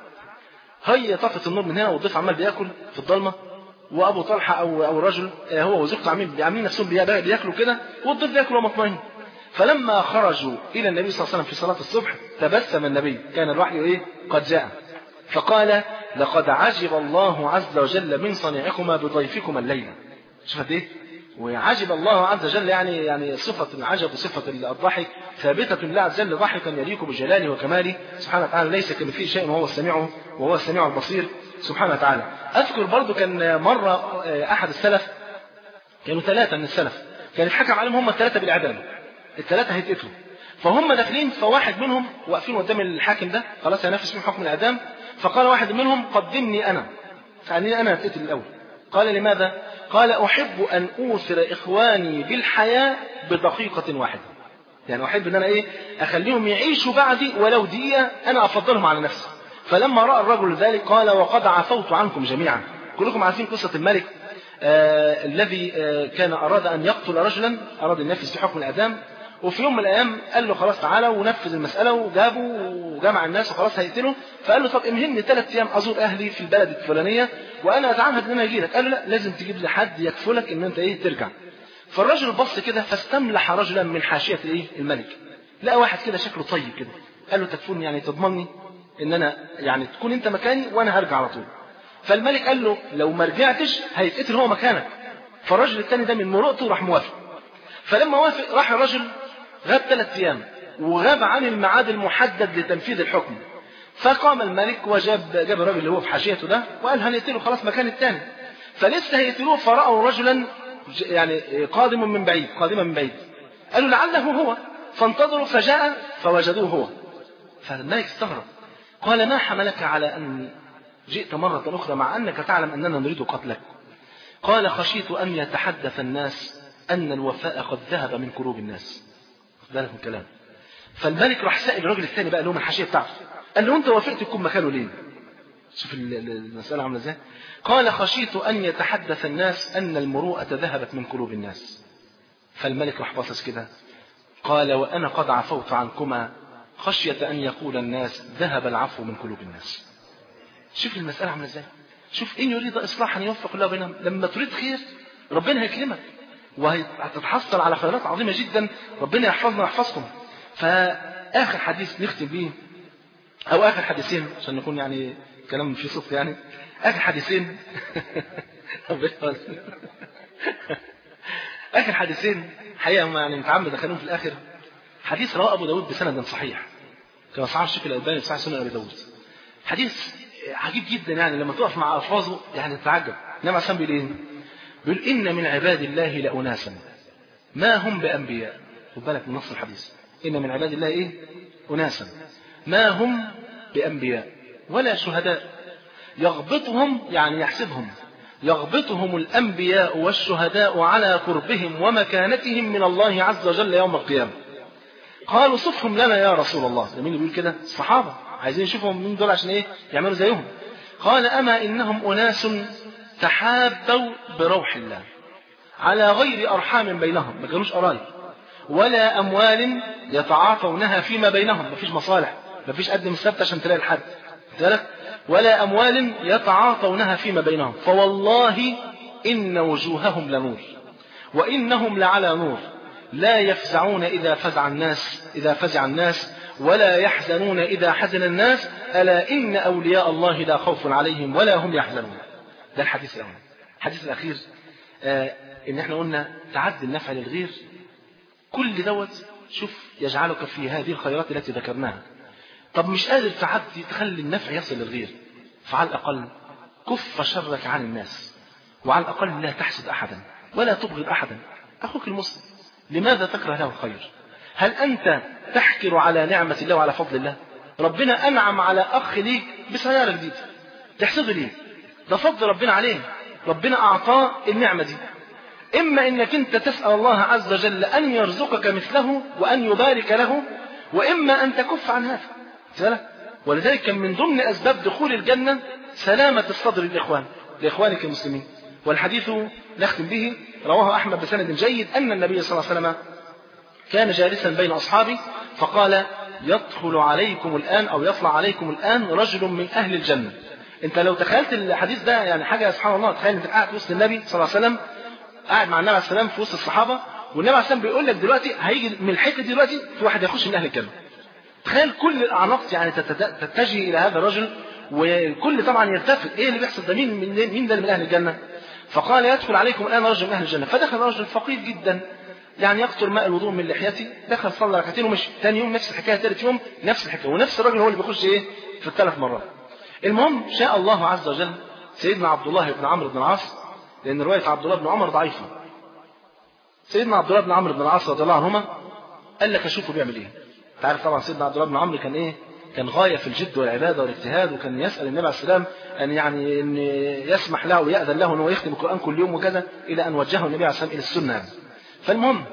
هي طفت النور من هنا والضيف عمال بياكل في الضلمه وابو طلحه او او رجل هو وزوجته عاملين عاملين نفسهم بياكلوا كده والضيف بياكل ومطمئن فلما خرجوا الى النبي صلى الله عليه وسلم في صلاه الصبح تبسم النبي كان الوحي ايه قد جاء فقال لقد عجب الله عز وجل من صنيعكما بضيفكما الليله شوف ايه وعجب الله عز وجل يعني يعني صفة العجب وصفة الضحك ثابتة لله عز وجل ضحكا يليق بجلاله وكماله سبحانه وتعالى ليس كمثله شيء وهو السميع وهو السميع البصير سبحانه وتعالى أذكر برضو كان مرة أحد السلف كانوا ثلاثة من السلف كان الحكم عليهم هم الثلاثة بالإعدام الثلاثة هيتقتلوا فهم داخلين فواحد منهم واقفين قدام الحاكم ده خلاص هينفذ فيهم حكم الإعدام فقال واحد منهم قدمني أنا خليني أنا أتقتل الأول قال لماذا؟ قال أحب أن أوثر إخواني بالحياة بدقيقة واحدة يعني أحب أن أنا إيه أخليهم يعيشوا بعدي ولو دقيقة أنا أفضلهم على نفسي فلما رأى الرجل ذلك قال وقد عفوت عنكم جميعا كلكم عارفين قصة الملك آه الذي آه كان أراد أن يقتل رجلا أراد أن ينفذ في حكم الإعدام وفي يوم من الايام قال له خلاص تعالى ونفذ المساله وجابه وجمع الناس وخلاص هيقتله فقال له طب امهلني ثلاث ايام ازور اهلي في البلد الفلانيه وانا اتعمد ان انا اجي لك قال له لا لازم تجيب لي حد يكفلك ان انت ايه ترجع فالرجل بص كده فاستملح رجلا من حاشيه الايه الملك لقى واحد كده شكله طيب كده قال له تكفلني يعني تضمني ان انا يعني تكون انت مكاني وانا هرجع على طول فالملك قال له لو ما رجعتش هيتقتل هو مكانك فالراجل الثاني ده من مرؤته راح موافق فلما وافق راح الرجل غاب ثلاث ايام وغاب عن الميعاد المحدد لتنفيذ الحكم فقام الملك وجاب جاب الراجل اللي هو في حاشيته ده وقال هنقتله خلاص مكان الثاني فلسه هيقتلوه فرأوا رجلا يعني قادم من بعيد قادما من بعيد قالوا لعله هو فانتظروا فجاء فوجدوه هو فالملك استغرب قال ما حملك على أن جئت مرة أخرى مع أنك تعلم أننا نريد قتلك قال خشيت أن يتحدث الناس أن الوفاء قد ذهب من قلوب الناس خد بالك من الكلام فالملك راح سائل الراجل الثاني بقى اللي هو من الحاشيه بتاعته قال له انت وافقت تكون مكانه ليه؟ شوف المساله عامله ازاي؟ قال خشيت ان يتحدث الناس ان المروءه ذهبت من قلوب الناس فالملك راح باصص كده قال وانا قد عفوت عنكما خشيه ان يقول الناس ذهب العفو من قلوب الناس شوف المساله عامله ازاي؟ شوف ان يريد اصلاحا يوفق الله بينهم لما تريد خير ربنا هيكرمك وهتتحصل على خيرات عظيمه جدا ربنا يحفظنا ويحفظكم فآخر حديث نختم بيه أو آخر حديثين عشان نكون يعني كلام فيه صدق يعني آخر حديثين آخر حديثين حقيقة هم يعني متعمد أخليهم في الآخر حديث رواه أبو داود بسند صحيح كما صحيح الشيخ الألباني في صحيح سنن أبي داود حديث عجيب جدا يعني لما تقف مع ألفاظه يعني تتعجب النبي عليه بيقول إيه؟ بيقول إن من عباد الله لأناسا ما هم بأنبياء خد بالك من نص الحديث إن من عباد الله إيه؟ أناسا ما هم بأنبياء ولا شهداء يغبطهم يعني يحسبهم يغبطهم الأنبياء والشهداء على قربهم ومكانتهم من الله عز وجل يوم القيامة قالوا صفهم لنا يا رسول الله ده مين اللي بيقول كده الصحابة عايزين يشوفهم مين دول عشان ايه يعملوا زيهم قال أما إنهم أناس تحابوا بروح الله على غير أرحام بينهم ما كانوش قرايب ولا أموال يتعاطونها فيما بينهم مفيش مصالح مفيش قدم السبت عشان تلاقي الحد ذلك ولا أموال يتعاطونها فيما بينهم فوالله إن وجوههم لنور وإنهم لعلى نور لا يفزعون إذا فزع الناس إذا فزع الناس ولا يحزنون إذا حزن الناس ألا إن أولياء الله لا خوف عليهم ولا هم يحزنون ده الحديث الأول الحديث الأخير آه إن إحنا قلنا تعدي النفع للغير كل دوت شوف يجعلك في هذه الخيرات التي ذكرناها طب مش قادر تعدي تخلي النفع يصل للغير فعلى الأقل كف شرك عن الناس وعلى الأقل لا تحسد أحدا ولا تبغض أحدا أخوك المسلم لماذا تكره له الخير هل أنت تحكر على نعمة الله وعلى فضل الله ربنا أنعم على أخ ليك بسيارة جديدة تحسده ليه ده فضل ربنا عليه ربنا أعطاه النعمة دي إما إنك أنت تسأل الله عز وجل أن يرزقك مثله وأن يبارك له وإما أن تكف عن هذا ولذلك كان من ضمن أسباب دخول الجنة سلامة الصدر للإخوان لإخوانك المسلمين والحديث نختم به رواه أحمد بسند جيد أن النبي صلى الله عليه وسلم كان جالسا بين أصحابه فقال يدخل عليكم الآن أو يطلع عليكم الآن رجل من أهل الجنة أنت لو تخيلت الحديث ده يعني حاجة سبحان الله تخيل أنت قاعد في وسط النبي صلى الله عليه وسلم قاعد مع النبي عليه السلام في وسط الصحابة والنبي عليه السلام بيقول لك دلوقتي هيجي من الحتة دي دلوقتي في واحد يخش من أهل الجنة تخيل كل الأعناق يعني تتجه إلى هذا الرجل وكل طبعا يلتفت إيه اللي بيحصل ده مين من مين ده من أهل الجنة فقال يدخل عليكم الآن رجل من أهل الجنة فدخل رجل فقير جدا يعني يقطر ماء الوضوء من لحيته دخل صلى ركعتين ومشي ثاني يوم نفس الحكايه ثالث يوم نفس الحكايه ونفس الراجل هو اللي بيخش ايه في الثلاث مرات المهم شاء الله عز وجل سيدنا عبد الله بن عمرو بن العاص لان روايه عبد الله بن عمر ضعيفه سيدنا عبد الله بن عمرو بن العاص رضي الله عنهما قال لك اشوفه بيعمل ايه انت عارف طبعا سيدنا عبد الله بن عمرو كان ايه كان غايه في الجد والعباده والاجتهاد وكان يسال النبي عليه السلام ان يعني ان يسمح له ويأذن له انه يختم القران كل يوم وكذا الى ان وجهه النبي عليه السلام الى السنه يعني. فالمهم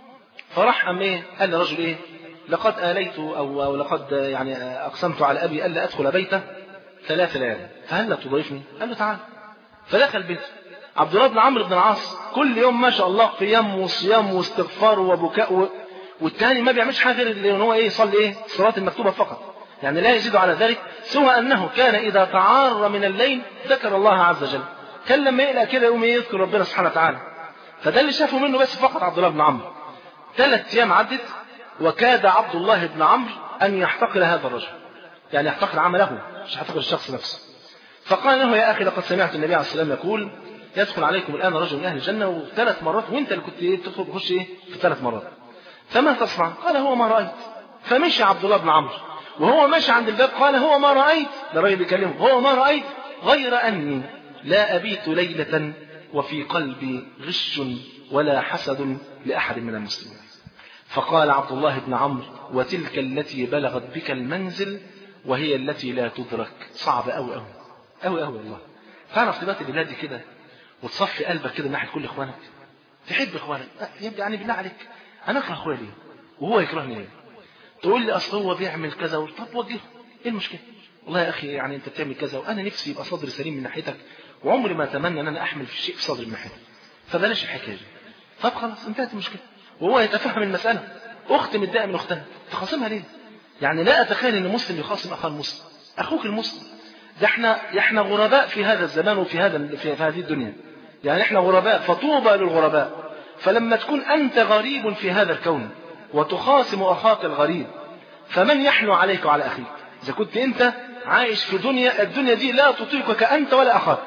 فراح أم إيه قال لرجل إيه لقد آليت أو, أو لقد يعني أقسمت على أبي ألا أدخل بيته ثلاث ليالي فهل لا تضيفني قال له تعال فدخل بيته عبد الله بن عمرو بن العاص كل يوم ما شاء الله قيام وصيام واستغفار وبكاء و... والثاني ما بيعملش حاجه غير ان هو ايه يصلي ايه الصلاه المكتوبه فقط يعني لا يزيد على ذلك سوى انه كان اذا تعار من الليل ذكر الله عز وجل كان لما يقلق كده يقوم يذكر ربنا سبحانه وتعالى فده اللي شافه منه بس فقط عبد الله بن عمرو ثلاث ايام عدت وكاد عبد الله بن عمرو ان يحتقر هذا الرجل يعني يحتقر عمله مش يحتقر الشخص نفسه فقال له يا اخي لقد سمعت النبي عليه الصلاه والسلام يقول يدخل عليكم الان رجل من اهل الجنه وثلاث مرات وانت اللي كنت ايه تدخل تخش ايه في ثلاث مرات فما تصنع؟ قال هو ما رايت فمشي عبد الله بن عمرو وهو ماشي عند الباب قال هو ما رايت ده الراجل بيكلمه هو ما رايت غير اني لا ابيت ليله وفي قلبي غش ولا حسد لاحد من المسلمين فقال عبد الله بن عمرو وتلك التي بلغت بك المنزل وهي التي لا تدرك صعب أوي أوي أوي أوي والله تعرف تبات بلادي كده وتصفي قلبك كده ناحية كل إخوانك تحب إخوانك يبقى يعني بالله عليك أنا أكره أخويا ليه وهو يكرهني ليه تقول لي أصل هو بيعمل كذا طب وجهه إيه المشكلة والله يا أخي يعني أنت بتعمل كذا وأنا نفسي يبقى صدري سليم من ناحيتك وعمري ما أتمنى أن أنا أحمل في شيء في صدري من ناحيتك فبلاش الحكاية دي طب خلاص انتهت المشكلة وهو يتفهم المسألة أخت متضايقة من أختها تخاصمها ليه؟ يعني لا أتخيل أن مسلم يخاصم أخاه المسلم أخوك المسلم ده احنا احنا غرباء في هذا الزمان وفي هذا في هذه الدنيا يعني احنا غرباء فطوبى للغرباء فلما تكون أنت غريب في هذا الكون وتخاصم أخاك الغريب فمن يحنو عليك وعلى أخيك إذا كنت أنت عايش في دنيا الدنيا دي لا تطيقك أنت ولا أخاك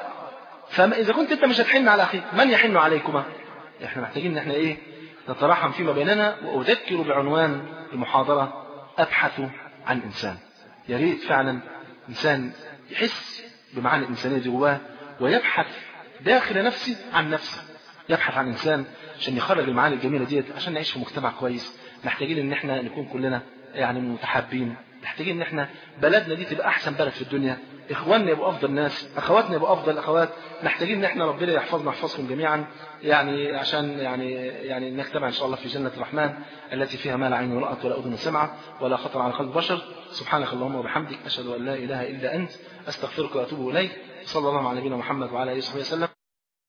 فإذا كنت أنت مش هتحن على أخيك من يحن عليكما احنا محتاجين ان احنا ايه نتراحم فيما بيننا وأذكر بعنوان المحاضرة أبحث عن إنسان يا ريت فعلا إنسان يحس بمعاني الإنسانية دي جواه ويبحث داخل نفسي عن نفسه يبحث عن إنسان عشان يخرج المعاني الجميلة ديت عشان نعيش في مجتمع كويس محتاجين إن احنا نكون كلنا يعني متحابين محتاجين إن احنا بلدنا دي تبقى أحسن بلد في الدنيا إخواننا يبقوا أفضل ناس أخواتنا يبقوا أفضل أخوات محتاجين إن احنا ربنا يحفظنا يحفظكم جميعا يعني عشان يعني يعني نجتمع إن شاء الله في جنة الرحمن التي فيها ما لا عين رأت ولا أذن سمعت ولا خطر على قلب بشر سبحانك اللهم وبحمدك أشهد أن لا إله إلا أنت أستغفرك وأتوب إليك صلى الله على نبينا محمد وعلى آله وصحبه وسلم